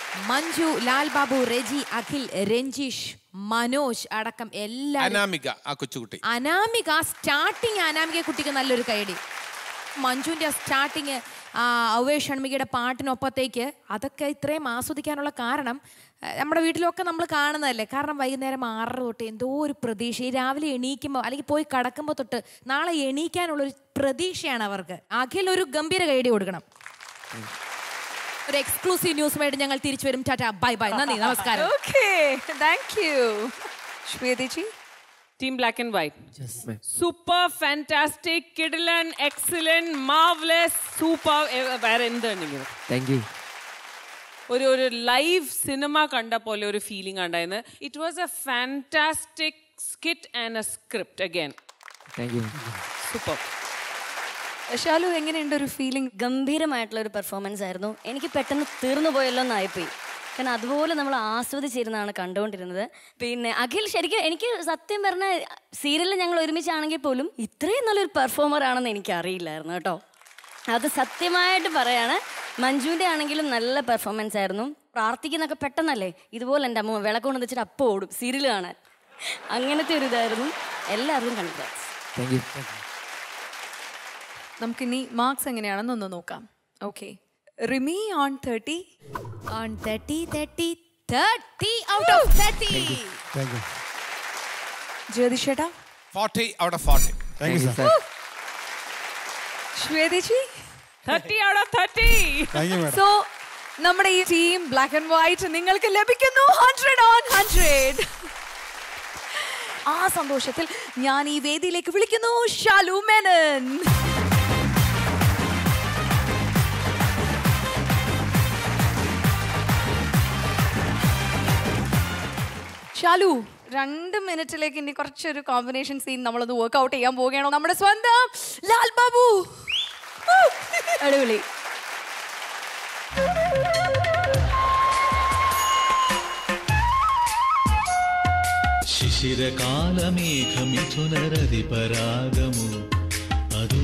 Manju Lal Babu Reji Akhil Ranjeesh Manoj അടക്കം എല്ലാവരും അനാമിക ആ കൊച്ചുകുട്ടി അനാമിക സ്റ്റാർട്ടിങ് അനാമിക കുട്ടിക്ക് നല്ലൊരു കൈയടി മഞ്ജുവിൻ്റെ സ്റ്റാർട്ടിങ് ഔവേ ഷൺമികയുടെ പാട്ടിനൊപ്പത്തേക്ക് അതൊക്കെ ഇത്രയും ആസ്വദിക്കാനുള്ള കാരണം ആ, നമ്മുടെ വീട്ടിലൊക്കെ നമ്മൾ കാണുന്നതല്ലേ കാരണം വൈകുന്നേരം ആറര തൊട്ട് എന്തോ ഒരു പ്രതീക്ഷ ഈ രാവിലെ എണീക്കുമ്പോൾ അല്ലെങ്കിൽ പോയി കിടക്കുമ്പോൾ തൊട്ട് നാളെ എണീക്കാനുള്ളൊരു പ്രതീക്ഷയാണ് അവർക്ക് അഖിൽ ഒരു ഗംഭീര കൈയടി കൊടുക്കണം ഒരു എക്സ്ക്ലൂസീവ് ന്യൂസുമായിട്ട് ഞങ്ങൾ തിരിച്ചു വരും ടാറ്റ ബൈ ബൈ നന്ദി നമസ്കാരം ഓക്കെ താങ്ക് യു ശ്വേതജി Team Black and White. Super fantastic, kidilan, excellent, marvelous, super. വേറെ എന്താണ് താങ്ക് യു ഒരു ഒരു ലൈവ് സിനിമ കണ്ട പോലെ ഒരു ഫീലിംഗ് ഉണ്ടായിരുന്നു it was a fantastic skit and a script again thank you super Shalu എങ്ങനെയുണ്ട് ഒരു ഫീലിംഗ് ഗംഭീരമായിട്ടുള്ള ഒരു പെർഫോമൻസ് ആയിരുന്നു എനിക്ക് പെട്ടെന്ന് തീർന്നു പോയല്ലോ എന്നായിപ്പോയി കാരണം അതുപോലെ നമ്മൾ ആസ്വദിച്ചിരുന്നാണ് കണ്ടുകൊണ്ടിരുന്നത് പിന്നെ അഖിൽ ശരിക്കും എനിക്ക് സത്യം പറഞ്ഞ സീരിയലിൽ ഞങ്ങൾ ഒരുമിച്ചാണെങ്കിൽ പോലും ഇത്രയും നല്ലൊരു പെർഫോമർ ആണെന്ന് എനിക്ക് അറിയില്ലായിരുന്നു കേട്ടോ അത് സത്യമായിട്ട് പറയാണ് മഞ്ജുവിൻ്റെ ആണെങ്കിലും നല്ല പെർഫോമൻസ് ആയിരുന്നു പ്രാർത്ഥിക്കുന്നൊക്കെ പെട്ടെന്നല്ലേ ഇതുപോലെ എൻ്റെ അമ്മ വിളക്കൊണ്ട് വെച്ചിട്ട് അപ്പോൾ ഓടും സീരിയൽ കാണാൻ അങ്ങനത്തെ ഒരു ഇതായിരുന്നു എല്ലാവർക്കും കൺഗ്രാറ്റ്സ് താങ്ക് യു നമുക്കിനി മാർക്സ് എങ്ങനെയാണെന്ന് ഒന്ന് നോക്കാം okay Rimi on thirty on thirty thirty thirty out of thirty thank you ജ്യോതിഷേട്ടാ forty out of forty thank you sir ശ്വേതജി thirty out of thirty thank you madam so നമ്മുടെ ഈ team black and white നിങ്ങൾക്ക് ലഭിക്കുന്നു hundred on hundred ആ സന്തോഷത്തിൽ ഞാൻ ഈ വേദിയിലേക്ക് വിളിക്കുന്നു ഷാലു മേനൻ ഷാലു രണ്ട് മിനിറ്റിലേക്ക് ഇനി കുറച്ചൊരു കോമ്പിനേഷൻ സീൻ നമ്മളൊന്ന് വർക്ക്ഔട്ട് ചെയ്യാൻ പോവുകയാണോ നമ്മുടെ സ്വന്തം ലാൽ ബാബു അടിപൊളി ശിശിരകാലമേഘമിഥുനരതിപരാഗമോ അതോ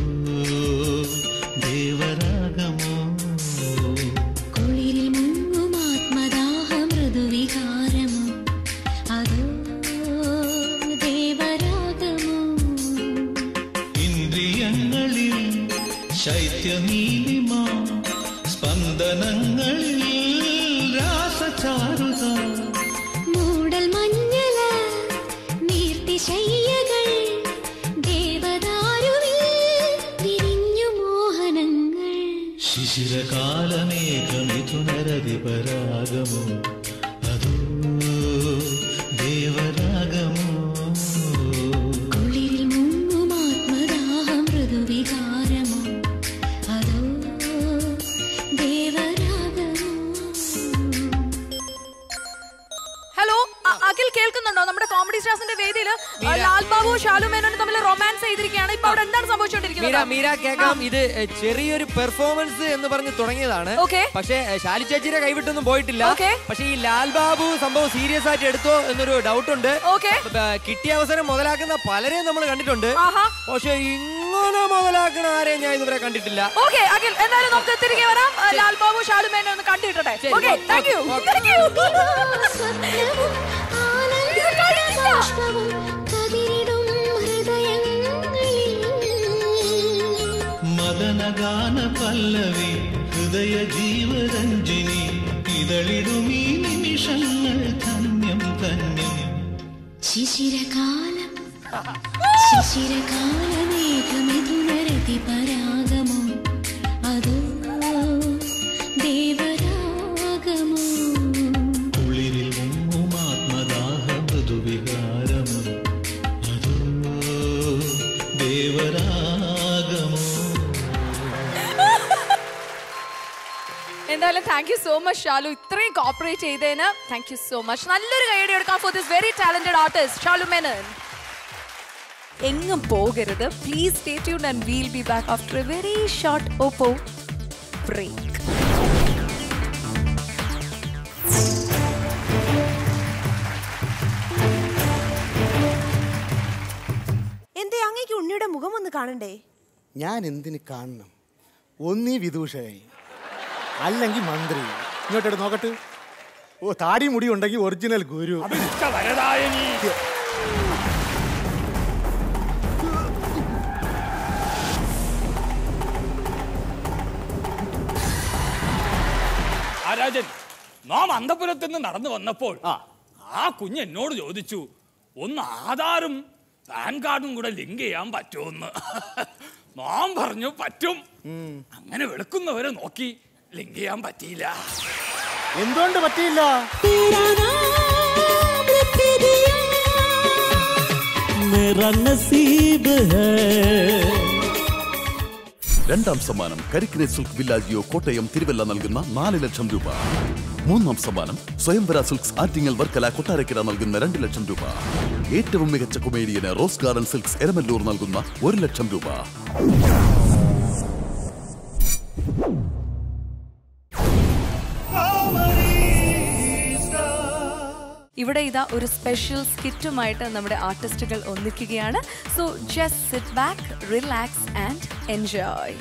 ദേവരാഗമോ കുളിരിൽ മുങ്ങുമാത്മദാഹ മൃദുവികാരമോ അതോ ദേവരാഗമോ ഇന്ദ്രിയങ്ങളിൽ ശൈത്യനീലിമ സ്പന്ദനങ്ങളിൽ രാസചാരുത മൂടൽ മഞ്ഞല നീർത്തിശയ്യകൾ ദേവദാരുവിൽ വിരിഞ്ഞു മോഹനങ്ങൾ ശിശിരകാലമേഘമിഥുനരതിപരാഗമോ അതോ ദേവരാഗമോ കുളിരിൽ മുങ്ങുമാത്മദാഹ മൃദുവികാരമോ അതോ ദേവരാഗമോ ഹലോ അ- അഖിൽ കേൾക്കുന്നുണ്ടോ നമ്മുടെ കോമഡി സ്റ്റാർസിന്റെ വേദിയിൽ ലാൽ ബാബു ഷാലു മേനോനും തമ്മിൽ റൊമാൻസ് ചെയ്തിരിക്കുകയാണ് ഇപ്പൊ അവിടെ എന്താണ് മീര സംഭവിച്ചുകൊണ്ടിരിക്കുന്നത് മീര കേൾക്കാം ഇത് എ, ചെറിയൊരു പെർഫോമൻസ് എന്ന് പറഞ്ഞ് തുടങ്ങിയതാണ് Okay. പക്ഷേ എ, ശാലി ചേച്ചിയുടെ കൈവിട്ടൊന്നും പോയിട്ടില്ല Okay. പക്ഷേ ഈ ലാൽ ബാബു സംഭവം സീരിയസ് ആയിട്ട് എടുത്തോ എന്നൊരു ഡൗട്ട് ഉണ്ട് Okay. ബ- കിട്ടിയ അവസരം മുതലാക്കുന്ന പലരെയും നമ്മൾ കണ്ടിട്ടുണ്ട് ആഹാ. പക്ഷെ ഇങ്ങനെ മുതലാക്കുന്ന ആരെയും ഞാൻ ഇതുവരെ കണ്ടിട്ടില്ല ഓക്കെ അഖിൽ എന്തായാലും നമുക്ക് തിരികെ വരാം അ, ലാൽ ബാബു ഷാലു മേനോൻ ഒന്ന് കണ്ടിട്ടട്ടെ ശരി, okay okay, thank you okay. Thank you ബാഷ്പവും കതിരിടും ഹൃദയങ്ങളിൽ മദനഗാന പല്ലവി ഹൃദയ ജീവരഞ്ജിനി ഇതളിടുമീ നിമിഷങ്ങൾ ധന്യം ധന്യം ശിശിരകാലം ശിശിരകാലമേഘമിഥുനരതി പരാഗമോ അതോ ദേവരാഗമോ കുളിരിൽ മുങ്ങുമാത്മദാഹ മൃദുവികാരമോ അതോ ദേവരാഗമോ എന്തായാലും thank you so much Shalu ഇത്രയും കോപ്പറേറ്റ് ചെയ്തതിന് താങ്ക് യു സോ മച്ച് നല്ലൊരു കൈയടി എടുക്കാം for this very talented artist Shalu Menon എങ്ങും പോകരുത് please stay tune and we'll be back after a very short Oppo break എന്തേ അങ്ങേക്ക് ഉണ്ണിയുടെ മുഖം ഒന്ന് കാണണ്ടേ ഞാൻ എന്തിന് കാണണം ഒന്നീ വിദൂഷയായി അല്ലെങ്കിൽ മന്ത്രി ഇങ്ങോട്ടെടുത്ത് നോക്കട്ടെ ഓ താടി മുടി ഉണ്ടെങ്കിൽ ഒറിജിനൽ ഗുരു വരദായനി ആരാജൻ നാം അന്തപുരത്ത് നിന്ന് നടന്നു വന്നപ്പോൾ ആ കുഞ്ഞ് എന്നോട് ചോദിച്ചു ഒന്ന് ആധാറും പാൻ കാർഡും കൂടെ ലിങ്ക് ചെയ്യാൻ പറ്റുമെന്ന് നാം പറഞ്ഞു പറ്റും അങ്ങനെ വെളുക്കുന്നവരെ നോക്കി ലിങ്ക് ചെയ്യാൻ പറ്റിയില്ല എന്തുകൊണ്ട് പറ്റിയില്ല मेरा नसीब है രണ്ടാം സമ്മാനം കരിക്കിനെ സിൽക്ക് വില്ലാജിയോ കോട്ടയം തിരുവല്ല നൽകുന്ന നാല് ലക്ഷം രൂപ മൂന്നാം സമ്മാനം സ്വയംവര സിൽക്സ് ആറ്റിങ്ങൽ വർക്കല കൊട്ടാരക്കര നൽകുന്ന രണ്ട് ലക്ഷം രൂപ ഏറ്റവും മികച്ച കൊമേഡിയന് റോസ് ഗാർഡൻ സിൽക്സ് എരമല്ലൂർ നൽകുന്ന ഒരു ലക്ഷം രൂപ ഇവിടെ ഇതാ ഒരു സ്പെഷ്യൽ സ്കിറ്റുമായിട്ട് നമ്മുടെ ആർട്ടിസ്റ്റുകൾ ഒന്നിക്കുകയാണ് so just sit back relax and enjoy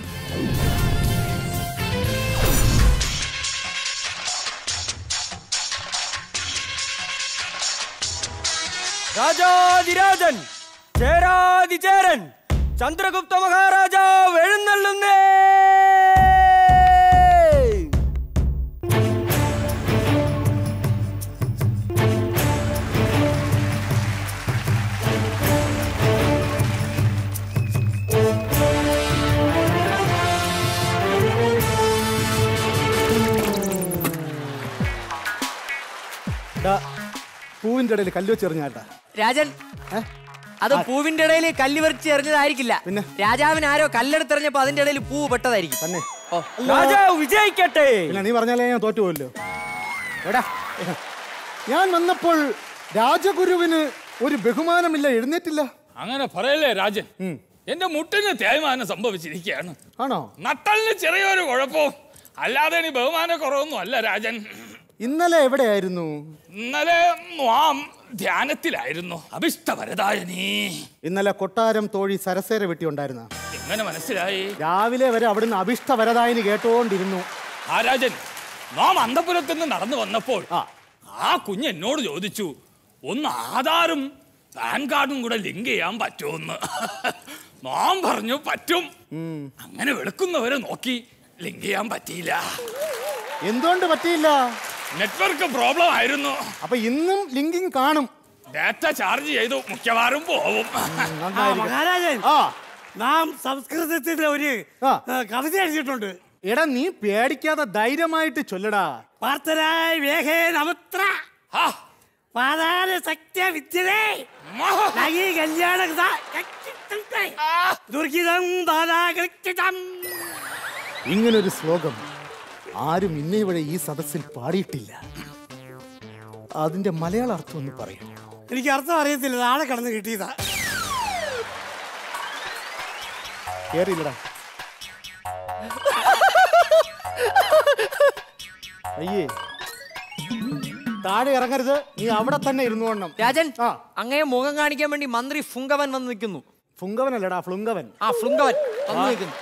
രാജാതിരാജൻ ചേരാതിചേരൻ ചന്ദ്രഗുപ്ത മഹാരാജാവ് എഴുന്നള്ളുന്നേ ഡാ, പൂവിന്റെ ഇടയിൽ കല്ല് വെച്ചെറിഞ്ഞാട്ടാ രാജൻ അത് പൂവിന്റെ ഇടയിൽ കല്ല് വരച്ച് എറിഞ്ഞതായിരിക്കില്ല പിന്നെ രാജാവിന് ആരോ കല്ലെടുത്തെറിഞ്ഞപ്പോ അതിന്റെ ഇടയിൽ പൂ പെട്ടതായിരിക്കും തന്നെ രാജാവ് വിജയിക്കട്ടെ പിന്നെ നീ പറഞ്ഞാലേ ഞാൻ തോറ്റുപോയല്ലോ എടാ ഞാൻ വന്നപ്പോൾ രാജഗുരുവിന് ഒരു ബഹുമാനമില്ല എഴുന്നേറ്റില്ല അങ്ങനെ പറയല്ലേ രാജൻ എന്റെ മുട്ടിന് തേയ്മാനം സംഭവിച്ചിരിക്കുകയാണ് ആണോ നട്ടലിന് ചെറിയൊരു കുഴപ്പവും അല്ലാതെ ഇനി ബഹുമാന കുറവൊന്നും അല്ല രാജൻ ഇന്നലെ എവിടെയായിരുന്നു ഇന്നലെ നാം ധ്യാനത്തിലായിരുന്നു അഭിഷ്ടവരദായനീ ഇന്നലെ കൊട്ടാരം തോഴി സരസേര വെട്ടി ഉണ്ടായിരുന്ന എങ്ങനെ മനസ്സിലായി രാവിലെ വരെ അവിടുന്ന് അഭിഷ്ട വരദായിനി കേട്ടോണ്ടിരുന്നു ആ രാജൻ നാം അന്തപുരത്ത് നിന്ന് നടന്നു വന്നപ്പോൾ ആ കുഞ്ഞ് എന്നോട് ചോദിച്ചു ഒന്ന് ആധാറും പാൻ കാർഡും കൂടെ ലിങ്ക് ചെയ്യാൻ പറ്റുമെന്ന് നാം പറഞ്ഞു പറ്റും അങ്ങനെ വെളുക്കുന്നവരെ നോക്കി ലിങ്ക് ചെയ്യാൻ പറ്റിയില്ല എന്തുകൊണ്ട് പറ്റിയില്ല നെറ്റ്വർക്ക് പ്രോബ്ലം ആയിരുന്നു അപ്പൊ ഇന്നും ലിങ്കിങ് കാണും ഡാറ്റ ചാർജ് ചെയ്തു മിക്കവാറും പോവും മഹാരാജൻ നാം സംസ്കൃതത്തിൽ ഒരു ആ, കവിത എഴുതിയിട്ടുണ്ട് എടാ നീ പേടിക്കാതെ ധൈര്യമായിട്ട് ചൊല്ലടാ പാർത്തരായ വേഹേ നമത്ര പാതാര സത്യ വിദ്യതേ നഗി കല്യാണ ദുർഗിതം ദാതാകൃത്യം ഇങ്ങനൊരു ശ്ലോകം ആരും ഇന്നേ വരെ ഈ സദസ്സിൽ പാടിയിട്ടില്ല അതിന്റെ മലയാള അർത്ഥം ഒന്ന് പറയൂ എനിക്ക് അർത്ഥം അറിയത്തില്ല നാളെ കടന്ന് കിട്ടിയതാ കേറിയില്ലടാ അയ്യേ താഴെ ഇറങ്ങരുത് നീ അവിടെ തന്നെ ഇരുന്നു കൊണ്ണം രാജൻ അങ്ങേ മുഖം കാണിക്കാൻ വേണ്ടി മന്ത്രി ഫുങ്കവൻ വന്ന് നിൽക്കുന്നു ഫുങ്കവനല്ലടാ ഫ്ലുങ്കവൻ ആ ഫ്ലുങ്കവൻ വന്ന് നിൽക്കുന്നു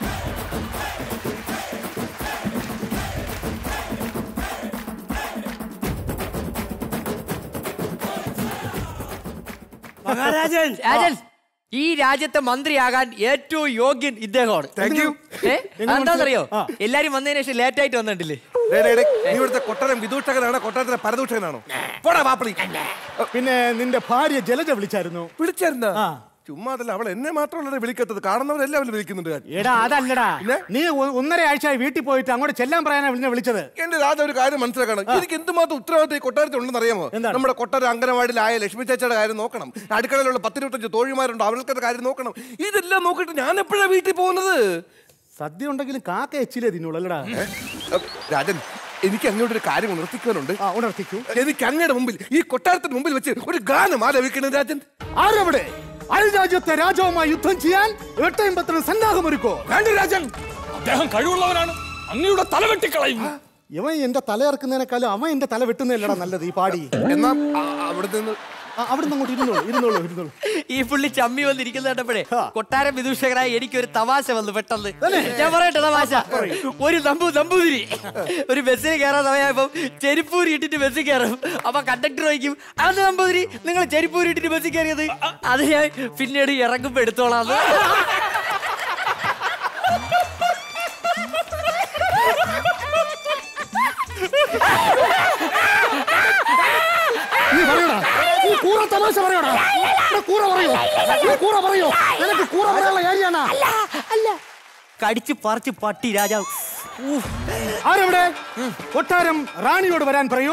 മഹാരാജൻ രാജൻ ഈ രാജ്യത്തെ മന്ത്രിയാകാൻ ഏറ്റവും യോഗ്യൻ ഇദ്ദേഹമാണ് Thank you. ഏ? എങ്ങനെ അതെന്താന്നറിയോ മനസ്സിലായി? എല്ലാരും വന്നതിന് ശേഷം ലേറ്റ് ആയിട്ട് വന്നിട്ടില്ലേ ഡേ, ഡേ, ഡേ, നീ ഇവിടുത്തെ കൊട്ടാരം വിദൂഷകനാണോ കൊട്ടാരത്തിലെ പരദൂഷകനാണോ പോടാ വാപ്പളി പിന്നെ നിന്റെ ഭാര്യ ജലജ വിളിച്ചായിരുന്നു വിളിച്ചായിരുന്ന ചുമ്മാതല്ല അവൾ എന്നെ മാത്രമല്ല വിളിക്കത്തത് കാണുന്നവരെല്ലാവരും വിളിക്കുന്നുണ്ട് ഞാൻ. എടാ അതല്ലടാ നീ ഒ- ഒന്നര ആഴ്ചയായി വീട്ടിൽ പോയിട്ട് അങ്ങോട്ട് ചെല്ലാൻ പറയാനാ വിളിനെ വിളിച്ചത് എന്റെ രാജ ഒരു കാര്യം മനസ്സിലാക്കണം എനിക്ക് എന്തുമാത്രം ഉത്തരവാദിത്തം ഈ കൊട്ടാരത്തിൽ ഉണ്ടെന്ന് അറിയാമോ നമ്മുടെ കൊട്ടാരം അംഗനവാടിയിലായ ലക്ഷ്മി ചേച്ചിയുടെ കാര്യം നോക്കണം അടുക്കളയിലുള്ള പത്തിരുപത്തഞ്ച് തോഴിമാരുണ്ട് അവൾക്കത്തെ കാര്യം നോക്കണം ഇതെല്ലാം നോക്കിയിട്ട് ഞാൻ എപ്പോഴാണ് വീട്ടിൽ പോകുന്നത് സദ്യ ഉണ്ടെങ്കിലും കാക്ക എച്ചിലേ തിന്നുള്ളൂ അല്ലടാ രാജൻ എനിക്ക് അങ്ങോട്ട് ഒരു കാര്യം ഉണർത്തിക്കാനുണ്ട് ഉണർത്തിക്കൂ എനിക്ക് അങ്ങയുടെ മുമ്പിൽ ഈ കൊട്ടാരത്തിന് മുമ്പിൽ വെച്ച് ഒരു ഗാനം ആലപിക്കണം രാജൻ ആരവിടെ അയൽ രാജ്യത്തെ രാജാവുമായി യുദ്ധം ചെയ്യാൻ എട്ടയും പത്തിന് സന്നാഹമൊരുക്കോ വേണ്ട രാജൻ അദ്ദേഹം കഴിവുള്ളവനാണ് അങ്ങയുടെ തല വെട്ടിക്കളയും ഇവൻ എന്റെ തല ഇറക്കുന്നതിനേക്കാളും അവൻ എന്റെ തല വെട്ടുന്നതല്ലടാ നല്ലത് ഈ പാടി എന്നാ ആ- അവിടെ നിന്ന് അവിടുന്ന് അങ്ങോട്ട് ഇരുന്നോളൂ ഇരുന്നോളൂ ഇരുന്നോളൂ ഈ പുള്ളി ചമ്മി വന്നിരിക്കുന്ന കണ്ടപ്പോഴേ കൊട്ടാരം വിദൂഷകരായ എനിക്കൊരു തമാശ വന്നു പെട്ടെന്ന് ഞാൻ പറയട്ടെ തമാശ ഒരു നമ്പൂ നമ്പൂതിരി ഒരു ബസ്സിൽ കയറാൻ സമയമായപ്പം ചെരുപ്പൂരി ഇട്ടിട്ട് ബസ്സിൽ കയറും അപ്പൊ കണ്ടക്ടർ ചോദിക്കും അത് നമ്പൂതിരി നിങ്ങൾ ചെരുപ്പൂരി ഇട്ടിട്ട് ബസ്സിൽ കയറിയത് അത് ഞാൻ പിന്നീട് ഇറങ്ങുമ്പോ എടുത്തോളാം നീ പറയടാ നീ കൂറ തമാശ പറയടാ ഇവിടെ കൂറ പറയോ നീ കൂറ പറയോ നിനക്ക് കൂറ പറയാനുള്ള ഏരിയാണാ അല്ല കടിച്ച് പറിച്ച് പട്ടി രാജാവ് ഊഫ്. ആരെവിടെ കൊട്ടാരം റാണിയോട് വരാൻ പറയൂ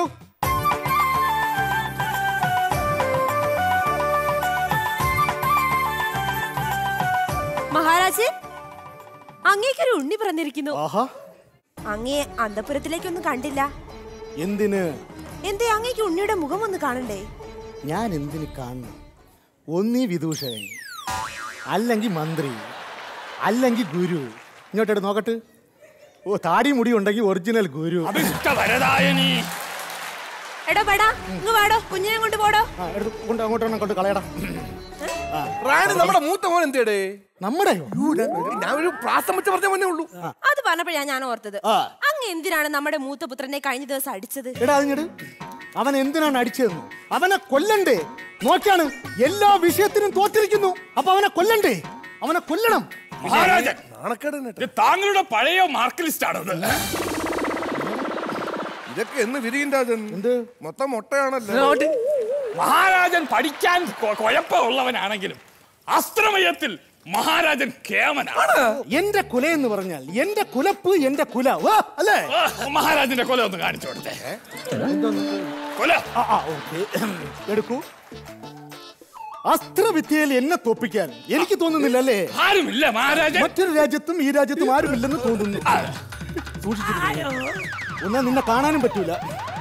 മഹാരാജ് അങ്ങേക്കൊരു ഉണ്ണി പിറന്നിരിക്കുന്നു ആഹാ അങ്ങേ അന്തപുരത്തിലേക്കൊന്നും കണ്ടില്ല എന്തിന് എന്തേ അങ്ങേക്ക് ഉണ്ണിയുടെ മുഖം ഒന്ന് കാണണ്ടേ ഞാൻ എന്തിന് കാണണം ഒന്നീ വിദൂഷകൻ അല്ലെങ്കിൽ മന്ത്രി അല്ലെങ്കിൽ ഗുരു ഇങ്ങോട്ടെടുത്ത് നോക്കട്ടെ ഓ താടി മുടി ഉണ്ടെങ്കിൽ ഒറിജിനൽ ഗുരു വരദായനി എടോ പേടാ ഇങ്ങ് വാടോ കുഞ്ഞിനെ കൊണ്ട് പോടോ ആ, എടുത്ത് കൊണ്ട് അങ്ങോട്ട് കൊണ്ട് കളയടാ റാണി നമ്മുടെ മൂത്ത മോൻ എന്തേടേ നമ്മുടെ ഞാൻ ഒരു പ്രാസം വെച്ച് പറഞ്ഞ മോനേ ഉള്ളൂ അത് പറഞ്ഞപ്പോഴാ ഞാൻ ഓർത്തത് ആ. അങ്ങ് എന്തിനാണ് നമ്മുടെ മൂത്ത പുത്രനെ കഴിഞ്ഞ ദിവസം അടിച്ചത് എടാ അതിങ്ങട് അവൻ എന്തിനാണ് അടിച്ചതെന്ന് അവനെ കൊല്ലണ്ടേ നോക്കാണ് എല്ലാ വിഷയത്തിനും തോറ്റിരിക്കുന്നു അപ്പൊ അവനെ കൊല്ലണ്ടേ അവനെ കൊല്ലണം മഹാരാജൻ നാണക്കേട് തന്നെ ഇത് താങ്കളുടെ പഴയ മാർക്ക് ലിസ്റ്റ് ആണത് ഇതൊക്കെ എന്ന് വിരിയും രാജൻ മൊത്തം മുട്ടയാണല്ലോ മഹാരാജൻ പഠിക്കാൻ കൊ- കുഴപ്പമുള്ളവനാണെങ്കിലും അസ്ത്രമയത്തിൽ മഹാരാജൻ കേമനാണ് എന്റെ കുല എന്ന് പറഞ്ഞാൽ എന്റെ കുലപ്പ് എന്റെ കുല ഓ, അല്ലേ ആ, മഹാരാജന്റെ കൊല ഒന്ന് കാണിച്ചു കൊടുത്തേ കൊല ആ, ആ, ഓക്കേ. എടുക്കൂ അസ്ത്രവിദ്യയിൽ എന്നെ തോപ്പിക്കാൻ എനിക്ക് തോന്നുന്നില്ല അല്ലേ ആരുമില്ല മഹാരാജൻ മറ്റൊരു രാജ്യത്തും ഈ രാജ്യത്തും ആരുമില്ലെന്ന് തോന്നുന്നു സൂക്ഷിച്ചിരിക്കുന്നു ഒന്നാ നിന്നെ കാണാനും പറ്റൂല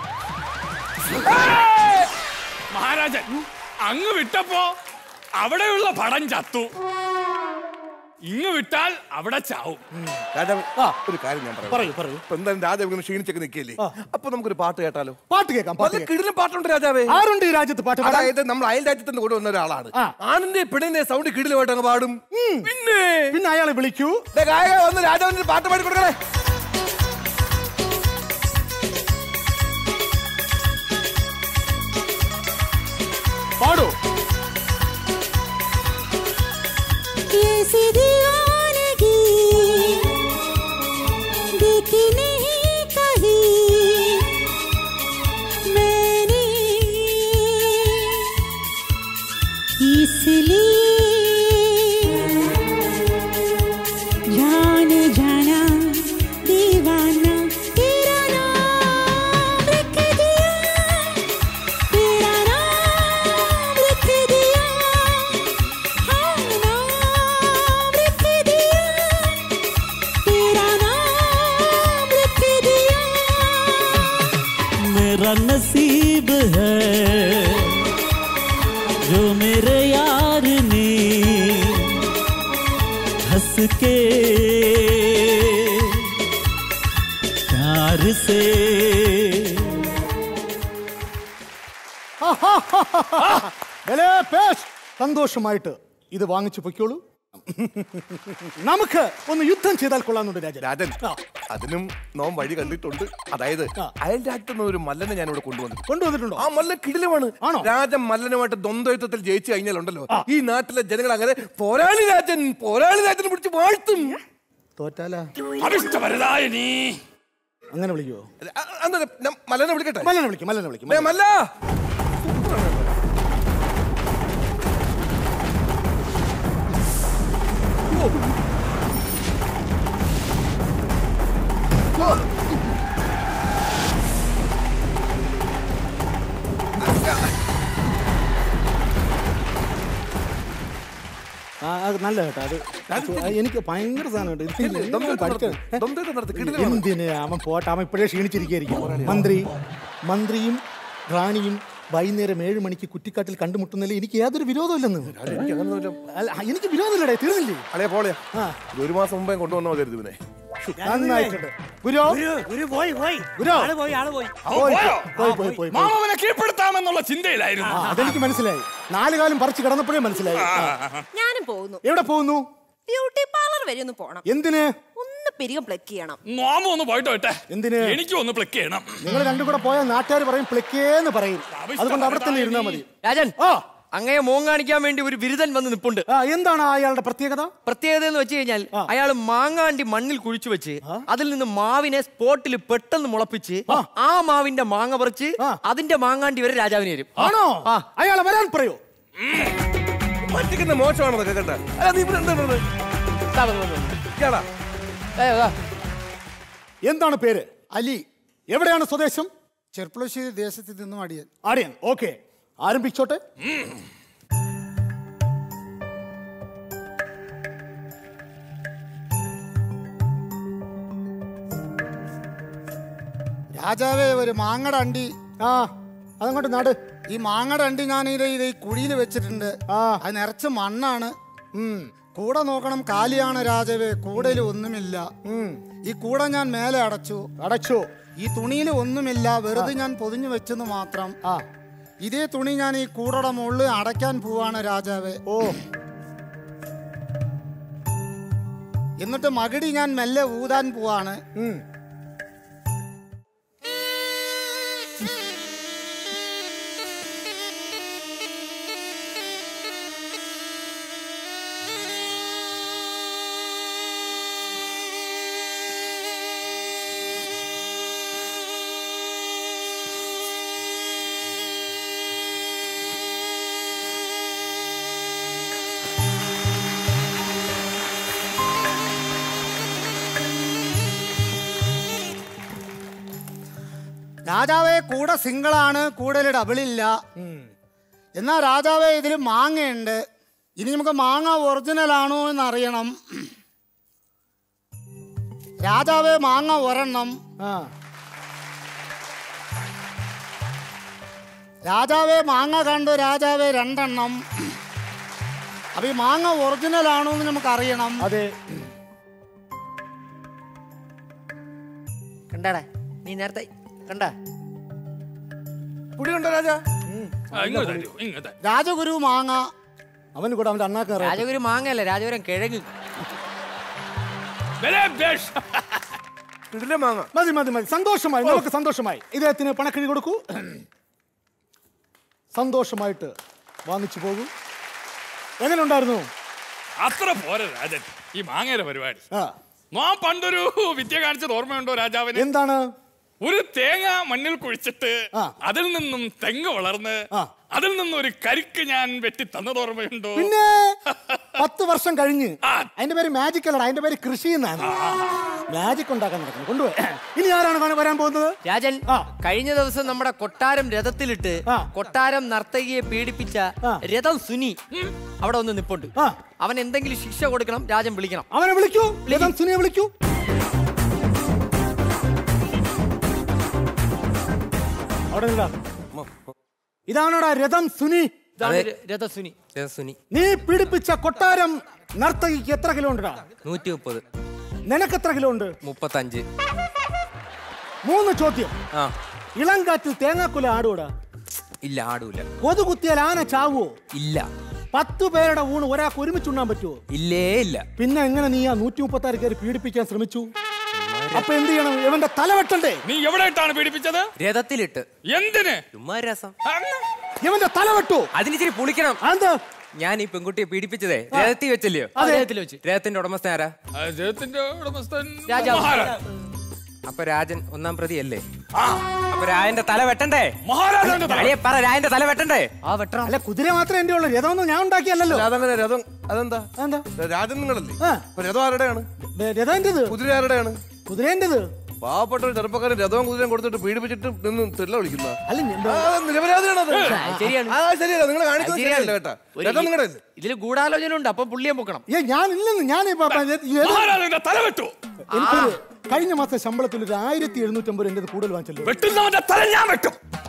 മഹാരാജൻ അങ്ങ് വിട്ടപ്പോ അവിടെയുള്ള പടം ചത്തു ഇങ്ങ് വിട്ടാൽ അവിടെ ചാവും രാജാവ് ഒരു കാര്യം ഞാൻ പറയാം പറയൂ പറയൂ ഇപ്പൊ എന്തായാലും രാജാവ് ഇങ്ങനെ ക്ഷീണിച്ചൊക്കെ നിൽക്കില്ലേ അപ്പൊ നമുക്കൊരു പാട്ട് കേട്ടാലോ പാട്ട് കേൾക്കാം പാട്ട് നല്ല കേൾക്കാം. കിടിലം പാട്ടുണ്ട് രാജാവേ ആരുണ്ട് ഈ രാജ്യത്ത് പാട്ട് പാടാൻ? അതായത് നമ്മൾ അയൽ രാജ്യത്ത് നിന്ന് കൂടെ വന്ന ഒരാളാണ് ആണിന്റെ പെണ്ണിന്റെ സൗണ്ട് കിടിലുമായിട്ട് അങ്ങ് പാടും പിന്നെ പിന്നെ അയാളെ വിളിക്കൂ ദേ ഗായക വന്ന് രാജാവിന്റെ പാട്ട് പാടി കൊടുക്കണേ പാടൂ कैसी दीवानगी देखी नहीं कहीं मैंने इसलिए जान जाना दीवाना तेरा नाम रख दिया तेरा नाम रख दिया हाँ नाम रख दिया तेरा नाम रख दिया मेरा नसीब है जो मेरे यार ने हंस के प्यार से എലേ, പേഷ്. സന്തോഷമായിട്ട് ഇത് വാങ്ങിച്ചു പൊയ്ക്കോളൂ നമുക്ക് ഒന്ന് യുദ്ധം ചെയ്താൽ കൊള്ളാന്നുണ്ട് രാജൻ രാജൻ അതിനും നോം വഴി കണ്ടിട്ടുണ്ട് അതായത് അയൽ രാജ്യത്ത് നിന്ന് ഒരു മല്ലനെ ഞാൻ ഇവിടെ കൊണ്ടുവന്നു കൊണ്ടുവന്നിട്ടുണ്ടോ ആ മല്ലൻ കിടിലമാണ് രാജൻ മല്ലനുമായിട്ട് ദ്വന്ദ്വയുദ്ധത്തിൽ ജയിച്ചു കഴിഞ്ഞാലുണ്ടല്ലോ ഈ നാട്ടിലെ ജനങ്ങൾ അങ്ങനെ പോരാളി രാജൻ പോരാളി രാജനെ പിടിച്ച് വാഴ്ത്തും തോറ്റാലാ അഭിഷ്ടവരദായനി അങ്ങനെ വിളിക്കുവോ അ- അന്നേരം ഞാൻ മല്ലനെ വിളിക്കട്ടെ മല്ലനെ വിളിക്കും മല്ലനെ വിളിക്കും ദേ, മല്ല ആ അത് നല്ല കേട്ടോ അത് അത് എനിക്ക് ഭയങ്കര സാധനം കേട്ടോ ഇത് ഇല്ലേ, ദന്തയുദ്ധം നടത്ത്. ദന്തയുദ്ധം നടത്ത്. കിടിലമാണ്. എന്തിന് അവൻ പോട്ടെ അവൻ ഇപ്പോഴേ ക്ഷീണിച്ചിരിക്കുകയായിരിക്കും മന്ത്രി മന്ത്രിയും റാണിയും വൈകുന്നേരം ഏഴ് മണിക്ക് കുറ്റിക്കാട്ടിൽ കണ്ടുമുട്ടുന്നതിൽ എനിക്ക് യാതൊരു വിരോധമില്ലെന്ന് അല്ല എനിക്ക് വിരോധമില്ലടേ തീർന്നില്ലേ അളേ പോളയാ ഇത് ഒരു മാസം മുമ്പേ കൊണ്ടുവന്നാൽ മതി ഇവനെ നന്നായിട്ടുണ്ട് ഗുരു ഗുരു പോയി പോയി ഗുരു. ആള് പോയി ആള് പോയി അവൻ പോയി, പോയോ? പോയി, പോയി, പോയി, പോയി. മാമവനെ കീഴ്പ്പെടുത്താമെന്നുള്ള ചിന്തയിലായിരുന്നു ആ, അതെനിക്ക് മനസ്സിലായി നാല് കാലം പറിച്ച് കിടന്നപ്പോഴേ മനസ്സിലായി ആ. ഞാനും പോകുന്നു എവിടെ പോകുന്നു ബ്യൂട്ടി പാർലർ വരെ ഒന്ന് പോണം എന്തിന് ഒന്ന് പെരുകം പ്ലക്ക് ചെയ്യണം മാമ ഒന്ന് പോയിട്ട് വരട്ടെ എന്തിന് എനിക്കും ഒന്ന് പ്ലക്ക് ചെയ്യണം നിങ്ങൾ രണ്ടും കൂടെ പോയാൽ നാട്ടുകാർ പറയും പ്ലിക്കേന്ന് പറയും അതുകൊണ്ട് അവിടെ തന്നെ ഇരുന്നാ മതി രാജൻ അങ്ങയെ മോൻ കാണിക്കാൻ വേണ്ടി ഒരു ബിരുദൻ വന്ന് നിപ്പുണ്ട് എന്താണ് അയാളുടെ പ്രത്യേകത പ്രത്യേകത എന്ന് വെച്ച് കഴിഞ്ഞാൽ അയാൾ മാങ്ങാണ്ടി മണ്ണിൽ കുഴിച്ചു വെച്ച് അതിൽ നിന്ന് മാവിനെ സ്പോട്ടിൽ പെട്ടെന്ന് മുളപ്പിച്ച് ആ മാവിന്റെ മാങ്ങ പറിച്ച് അതിന്റെ മാങ്ങാണ്ടി വരെ രാജാവിന് തരും ആണോ അയാളെ വരാൻ പറയോ പറ്റിക്കുന്ന മോശമാണോ കേട്ടെ അല്ല നീ ഇവിടെ എന്താണ് കേടാ എന്താണ് പേര് അലി എവിടെയാണ് സ്വദേശം ചെർപ്പുളശ്ശേരി ദേശത്ത് നിന്നും അടിയൻ ആര്യൻ ഓക്കെ ആരംഭിച്ചോട്ടെ രാജാവേ ഒരു മാങ്ങയുടെ അണ്ടി ആ അതങ്ങോട്ട് നാട് ഈ മാങ്ങയുടെ അണ്ടി ഞാൻ ഇത് ഇത് ഈ കുഴിയിൽ വെച്ചിട്ടുണ്ട് അത് നിറച്ച് മണ്ണാണ് ഉം. കൂടെ നോക്കണം കാലിയാണ് രാജാവേ കൂടയിൽ ഒന്നുമില്ല ഈ കൂട ഞാൻ മേലെ അടച്ചു അടച്ചു ഈ തുണിയിൽ ഒന്നുമില്ല വെറുതെ ഞാൻ പൊതിഞ്ഞു വെച്ചെന്ന് മാത്രം ഇതേ തുണി ഞാൻ ഈ കൂടയുടെ മുകളിൽ അടയ്ക്കാൻ പോവാണ് രാജാവേ ഓ എന്നിട്ട് മകിടി ഞാൻ മെല്ലെ ഊതാൻ പോവാണ് രാജാവേ കൂടെ സിംഗിളാണ് കൂടുതൽ ഡബിളില്ല എന്നാ രാജാവേ ഇതിൽ മാങ്ങയുണ്ട് ഇനി നമുക്ക് മാങ്ങ ഒറിജിനൽ ആണോ എന്ന് അറിയണം രാജാവേ മാങ്ങ ഒരെണ്ണം രാജാവേ മാങ്ങ കണ്ടു രാജാവേ രണ്ടെണ്ണം അപ്പൊ ഈ മാങ്ങ ഒറിജിനൽ ആണോ എന്ന് നമുക്ക് അറിയണം അതെ കണ്ടാടാ നീ നേരത്തെ കണ്ടാ പുടി കണ്ടോ രാജാ ഇങ്ങോട്ട് തരൂ, ഇങ്ങോട്ട് രാജഗുരു മാങ്ങ അവൻ കൂടെ അവന്റെ അണ്ണാക്ക രാജഗുരു മാങ്ങയല്ല രാജപുരം കിഴങ്ങ് ഇതിലെ മാങ്ങ മതി മതി മതി സന്തോഷമായി നമുക്ക് സന്തോഷമായി ഇദ്ദേഹത്തിന് പണക്കിഴി കൊടുക്കൂ സന്തോഷമായിട്ട് വാങ്ങിച്ചു പോകൂ എങ്ങനെ ഉണ്ടായിരുന്നു അത്ര പോരെ രാജൻ ഈ മാങ്ങയുടെ പരിപാടി ആ ഞാൻ പണ്ടൊരു വിദ്യ കാണിച്ചത് ഓർമ്മയുണ്ടോ രാജാവിന് എന്താണ് ഒരു തേങ്ങ മണ്ണിൽ കുഴിച്ചിട്ട് അതിൽ നിന്നും തെങ്ങ് വളർന്ന് അതിൽ നിന്നും ഒരു കരിക്ക് ഞാൻ വെട്ടി തന്നത് ഓർമ്മയുണ്ടോ പിന്നെ പത്ത് വർഷം കഴിഞ്ഞ് അതിന്റെ പേര് മാജിക് അല്ലടാ അതിന്റെ പേര് കൃഷി എന്നാണ് മാജിക് ഉണ്ടാക്കാൻ നടക്കുന്നത് കൊണ്ടുപോയി ഇനി ആരാണ് കാണാൻ വരാൻ പോകുന്നത് രാജൻ കഴിഞ്ഞ ദിവസം നമ്മുടെ കൊട്ടാരം രഥത്തിലിട്ട് കൊട്ടാരം നർത്തകിയെ പീഡിപ്പിച്ച രഥം സുനി അവിടെ ഒന്ന് നിപ്പുണ്ട് അവൻ എന്തെങ്കിലും ശിക്ഷ കൊടുക്കണം രാജൻ വിളിക്കണം അവനെ വിളിക്കൂ രഥം സുനിയെ വിളിക്കൂ അവിടെ നിൽക്കാ. ഇതാണോടാ രഥം സുനി രഥ സുനി സുനി നീ പീഡിപ്പിച്ച കൊട്ടാരം നർത്തകിക്ക് എത്ര കിലോ ഉണ്ടടാ നൂറ്റി മുപ്പത് നിനക്ക് എത്ര കിലോ ഉണ്ട് മുപ്പത്തഞ്ച് മൂന്ന് ചോദ്യം ആ ഇളം കാറ്റിൽ തേങ്ങാക്കുല ആടൂടാ ഇല്ല ആടൂല കൊതു കുത്തിയാൽ ആന ചാവുവോ ഇല്ല പത്ത് പേരുടെ ഊണ് ഒരാൾക്ക് ഒരുമിച്ച് ഉണ്ണാൻ പറ്റുമോ ഇല്ലേ ഇല്ല പിന്നെ എങ്ങനെ നീ ആ നൂറ്റി മുപ്പത്തി ആറ് കയറി പീഡിപ്പിക്കാൻ ശ്രമിച്ചു അപ്പൊ എന്ത് ചെയ്യണം ഇവന്റെ തല വെട്ടണ്ടേ നീ എവിടെ ഇട്ടാണ് പീഡിപ്പിച്ചത് രഥത്തിലിട്ട് എന്തിന് ചുമ്മാ രസം ഇവന്റെ തല വെട്ടു അതിനിച്ചിരി പുളിക്കണം എന്താ ഞാൻ ഈ പെൺകുട്ടിയെ പീഡിപ്പിച്ചതേ രഥത്തിൽ വെച്ചല്ലയോ അതെ. രഥത്തിൽ വെച്ച്. രഥത്തിന്റെ ഉടമസ്ഥൻ ആരാ അദ്ദേഹത്തിന്റെ ഉടമസ്ഥൻ രാജാവ്. മഹാരാജ്. അപ്പൊ രാജൻ ഒന്നാം പ്രതി അല്ലേ അപ്പൊ രാജന്റെ തല വെട്ടണ്ടേ മഹാരാജാവിന്റെ തല. അളിയെ പറ രാജന്റെ തല വെട്ടണ്ടേ ആ വെട്ടണം അല്ല കുതിര മാത്രമേ എന്റെ ഉള്ളൂ രഥമൊന്നും ഞാൻ ഉണ്ടാക്കിയല്ലോ അതങ്ങനെ രഥം അതെന്താ രാജൻ നിങ്ങളല്ലേ അപ്പൊ രഥം ആരുടെയാണ് രഥന്റേത് കുതിര ആരുടെയാണ് കുതിരേന്റേത് പാവപ്പെട്ട ഒരു ചെറുപ്പക്കാരൻ രഥവും കുതിരയും കൊടുത്തിട്ട് പീഡിപ്പിച്ചിട്ട് നിന്ന് തിള്ള വിളിക്കുന്ന അല്ല ഞാൻ- നിരപരാധിയാണ് അത്. ശരിയാണ്. ആ, ശരിയല്ല നിങ്ങൾ കാണിക്കുന്നത് അത് ശരിയാണ്. ശരിയല്ല കേട്ടാ ഒരു- രഥം നിങ്ങളുടെ ഇതില് ഗൂഢാലോചന ഉണ്ട് അപ്പം പുള്ളിയെ പൊക്കണം ഏ ഞാൻ ഇല്ലെന്ന് ഞാൻ ഇപ്പൊ- ഇപ്പൊ ഇത് ഇത് മഹാരാജാവിന്റെ തല വെട്ടു എനിക്കൊരു കഴിഞ്ഞ മാസം ശമ്പളത്തിൽ ഒരു ആയിരത്തി എഴുന്നൂറ്റമ്പത് എന്റെ കൂടുതൽ വാങ്ങിച്ചല്ലോ വെട്ടുന്നവന്റെ തല ഞാൻ വെട്ടും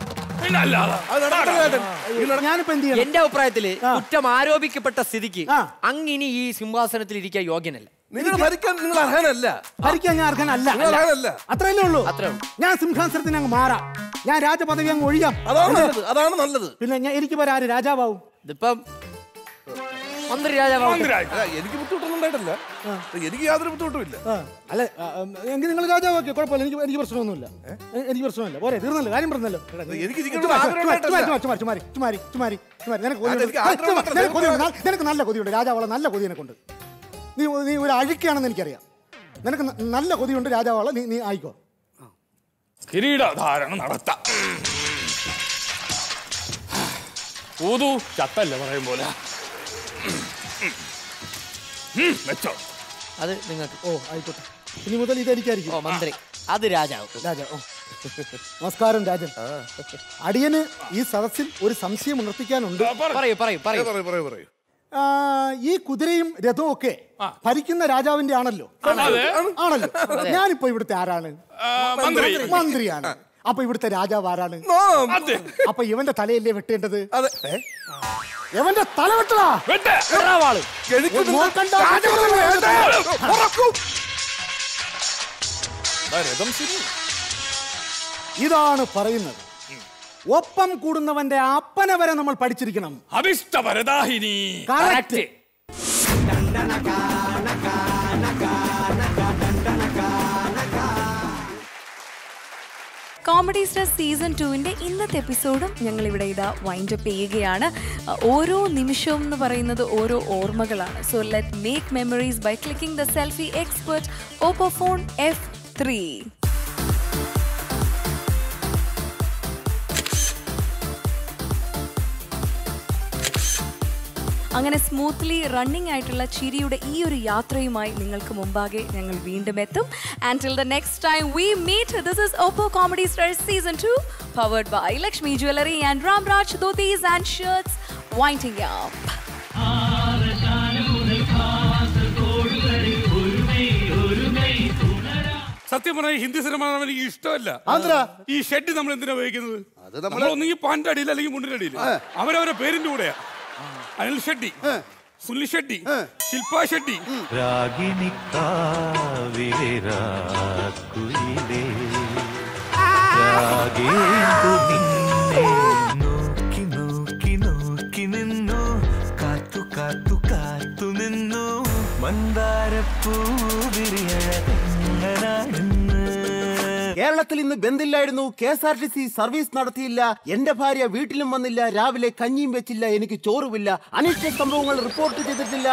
പിന്നെ അല്ലാതെ ഞാനിപ്പോ എന്ത് ചെയ്യണം എന്റെ അഭിപ്രായത്തില് കുറ്റം ആരോപിക്കപ്പെട്ട സ്ഥിതിക്ക് അങ്ങിനി ഈ സിംഹാസനത്തിൽ ഇരിക്കാൻ യോഗ്യനല്ല നിങ്ങൾ ഭരിക്കാൻ നിങ്ങൾ അർഹനല്ല ഭരിക്കാൻ ഞാൻ അർഹനല്ല നിങ്ങൾ അർഹനല്ല അത്രയല്ലേ ഉള്ളൂ ഞാൻ സിംഹാസനത്തിന് അങ്ങ് മാറാം ഞാൻ രാജപദവി അങ്ങ് ഒഴിയാം അതാണ് നല്ലത് അതാണ് നല്ലത് പിന്നെ ഞാൻ എനിക്ക് വരെ ആര് രാജാവാവും ഇതിപ്പം മന്ത്രി രാജാവാവും അല്ല, എനിക്ക് ബുദ്ധിമുട്ടൊന്നും ഉണ്ടായിട്ടില്ല എനിക്ക് യാതൊരു ബുദ്ധിമുട്ടുമില്ല ആ, അല്ല ആ, ഉം, എങ്കിൽ നിങ്ങൾ രാജാവാക്കി കുഴപ്പമില്ല എനിക്ക് എനിക്ക് പ്രശ്നമൊന്നുമില്ല എ- എനിക്ക് പ്രശ്നമില്ല പോരെ തീർന്നല്ലോ കാര്യം പറഞ്ഞല്ലോ എനിക്ക് ഇരിക്കണം ചുമ്മാ, ആഗ്രഹം ചുമ്മാ, ഉണ്ടായിട്ടല്ല. ചുമ്മാ, ചുമ്മാ, ചുമ്മാ, ചുമ്മാ, ചുമ്മാ, ചുമ്മാ, നിനക്ക് കൊതിയുണ്ട്. എനിക്ക് ആഗ്രഹം ചുമ്മാ, മാത്രം നിനക്ക് കൊതിയുണ്ട്. ന- നിനക്ക് നല്ല കൊതിയുണ്ട് രാജാവാളെ നല്ല കൊതി എനക്കുണ്ട് നീ നീ ഒരു അഴുക്കാണെന്ന് എനിക്കറിയാം നിനക്ക് ന- നല്ല കൊതിയുണ്ട് രാജാവാളെ നീ നീ ആയിക്കോ കിരീടധാരണം നടത്താം ഊതു ചത്തല്ല പറയും പോലെ ഉം, വെച്ചോ അത് നിങ്ങൾക്ക് ഓ ആയിക്കോട്ടെ ഇനി മുതൽ ഇതെനിക്കായിരിക്കും ഓ മന്ത്രി അത് രാജാവ് രാജാ ഓ നമസ്കാരം രാജൻ അടിയന് ഈ സദസ്സിൽ ഒരു സംശയം ഉണർത്തിക്കാനുണ്ട് പറയൂ പറയൂ പറയൂ പറയൂ പറയൂ പറയൂ ആ, ഈ കുതിരയും രഥവും ഒക്കെ ഭരിക്കുന്ന രാജാവിന്റെ ആണല്ലോ അതെ. ആണല്ലോ ഞാനിപ്പോ ഇവിടുത്തെ ആരാണ് മന്ത്രി. മന്ത്രിയാണ് അപ്പൊ ഇവിടുത്തെ രാജാവ് ആരാണ് അതെ. അപ്പൊ ഇവന്റെ തലയല്ലേ വെട്ടേണ്ടത് അതെ ഇവന്റെ തല വെട്ടടാ വെട്ട്. വാള് എനിക്ക് നിങ്ങൾ നോക്കണ്ട. രാജാവിനെ വേണ്ട. ഉറക്കൂ. ദാ രഥം ശരി ഇതാണ് പറയുന്നത് ഒപ്പം കൂടുന്നവന്റെ അപ്പനെ വരെ നമ്മൾ പഠിച്ചിരിക്കണം അഭിഷ്ട വരദാഹിനി Correct. കോമഡി സ്റ്റാർ സീസൺ ടുവിൻ്റെ ഇന്നത്തെ എപ്പിസോഡും ഞങ്ങൾ ഇവിടെ ഇതാ വൈൻഡ് അപ്പ് ചെയ്യുകയാണ് അഹ് ഓരോ നിമിഷവും എന്ന് പറയുന്നത് ഓരോ ഓർമ്മകളാണ് so let make memories by clicking the selfie expert Oppo phone F three അങ്ങനെ സ്മൂത്ത്ലി റണ്ണിംഗ് ആയിട്ടുള്ള ചിരിയുടെ ഈ ഒരു യാത്രയുമായി നിങ്ങൾക്ക് മുമ്പാകെ ഞങ്ങൾ വീണ്ടും എത്തും and till the next time we meet this is Oppo comedy star season two powered by Lakshmi jewellery and Ramraj dhotis and shirts winding up സത്യം പറഞ്ഞാൽ ഹിന്ദി സിനിമ കാണാൻ എനിക്ക് ഇഷ്ടമല്ല അതെന്താ? ഈ ഷെഡ് നമ്മൾ എന്തിനാ ഉപയോഗിക്കുന്നത് അത് നമ്മള് നമ്മൾ ഒന്നെങ്കിൽ പാൻ്റെ അടിയിൽ അല്ലെങ്കിൽ മുണ്ടിന്റെ അടിയിൽ അവരവരെ പേരിന്റെ കൂടെയാ അനിൽ ഷെട്ടി സുനിൽ ഷെട്ടി ശില്പ ഷെട്ടി രാഗിണിക്കാവിലെ രാക്കുയിലേ രാഗേന്ദു നിന്നെ നോക്കി നോക്കി നോക്കി നിന്നു കാത്തു കാത്തു കാത്തു നിന്നു മന്ദാരപ്പൂ വിരിയഴകങ്ങളാണെന്ന് കേരളത്തിൽ ഇന്ന് ബന്ദില്ലായിരുന്നു K S R T C service നടത്തിയില്ല എന്റെ ഭാര്യ വീട്ടിലും വന്നില്ല രാവിലെ കഞ്ഞിയും വെച്ചില്ല എനിക്ക് ചോറുമില്ല അനിഷ്ട സംഭവങ്ങൾ റിപ്പോർട്ട് ചെയ്തിട്ടില്ല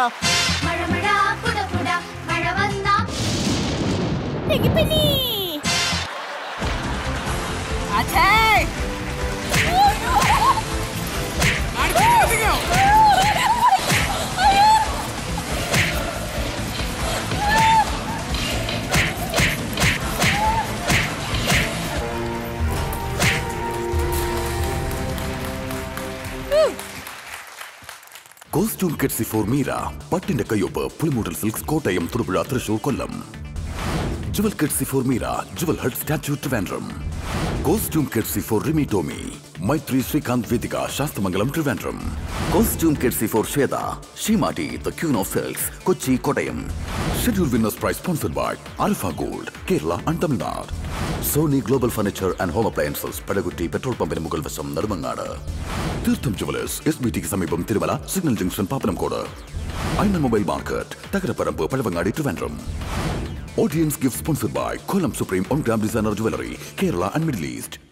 കോസ്റ്റ്യൂം കെട്സി ഫോർ മീര പട്ടിന്റെ കയ്യൊപ്പ് പുളിമൂടൽ സിൽക്സ് കോട്ടയം തൊടുപുഴ തൃശൂർ കൊല്ലം ജുവൽ കെട്സി for Meera jewel hut statue Trivandrum costume കെട്സി ഫോർ റിമി ടോമി മൈത്രി ശ്രീകാന്ത് വേദിക ശാസ്തമംഗലം ട്രിവാൻഡ്രം കോസ്റ്റ്യൂം കെട്സി for Shweta Seematti the queen of silks Kochi Kottayam schedule winners prize sponsored by alpha gold Kerala and Tamil Nadu Sony global furniture and home appliances Padakutti petrol പമ്പിന് മുകൾ വശം നെടുമങ്ങാട് തീർത്ഥം ജുവലേഴ്സ് എസ് ബി ടിക്ക് സമീപം Thirumala signal junction Pappanamcode Aina mobile market Thakaraparambu Pazhavangadi Trivandrum Audience gift sponsored by Kolam Supreme On Gram Designer Jewelry, Kerala and Middle East.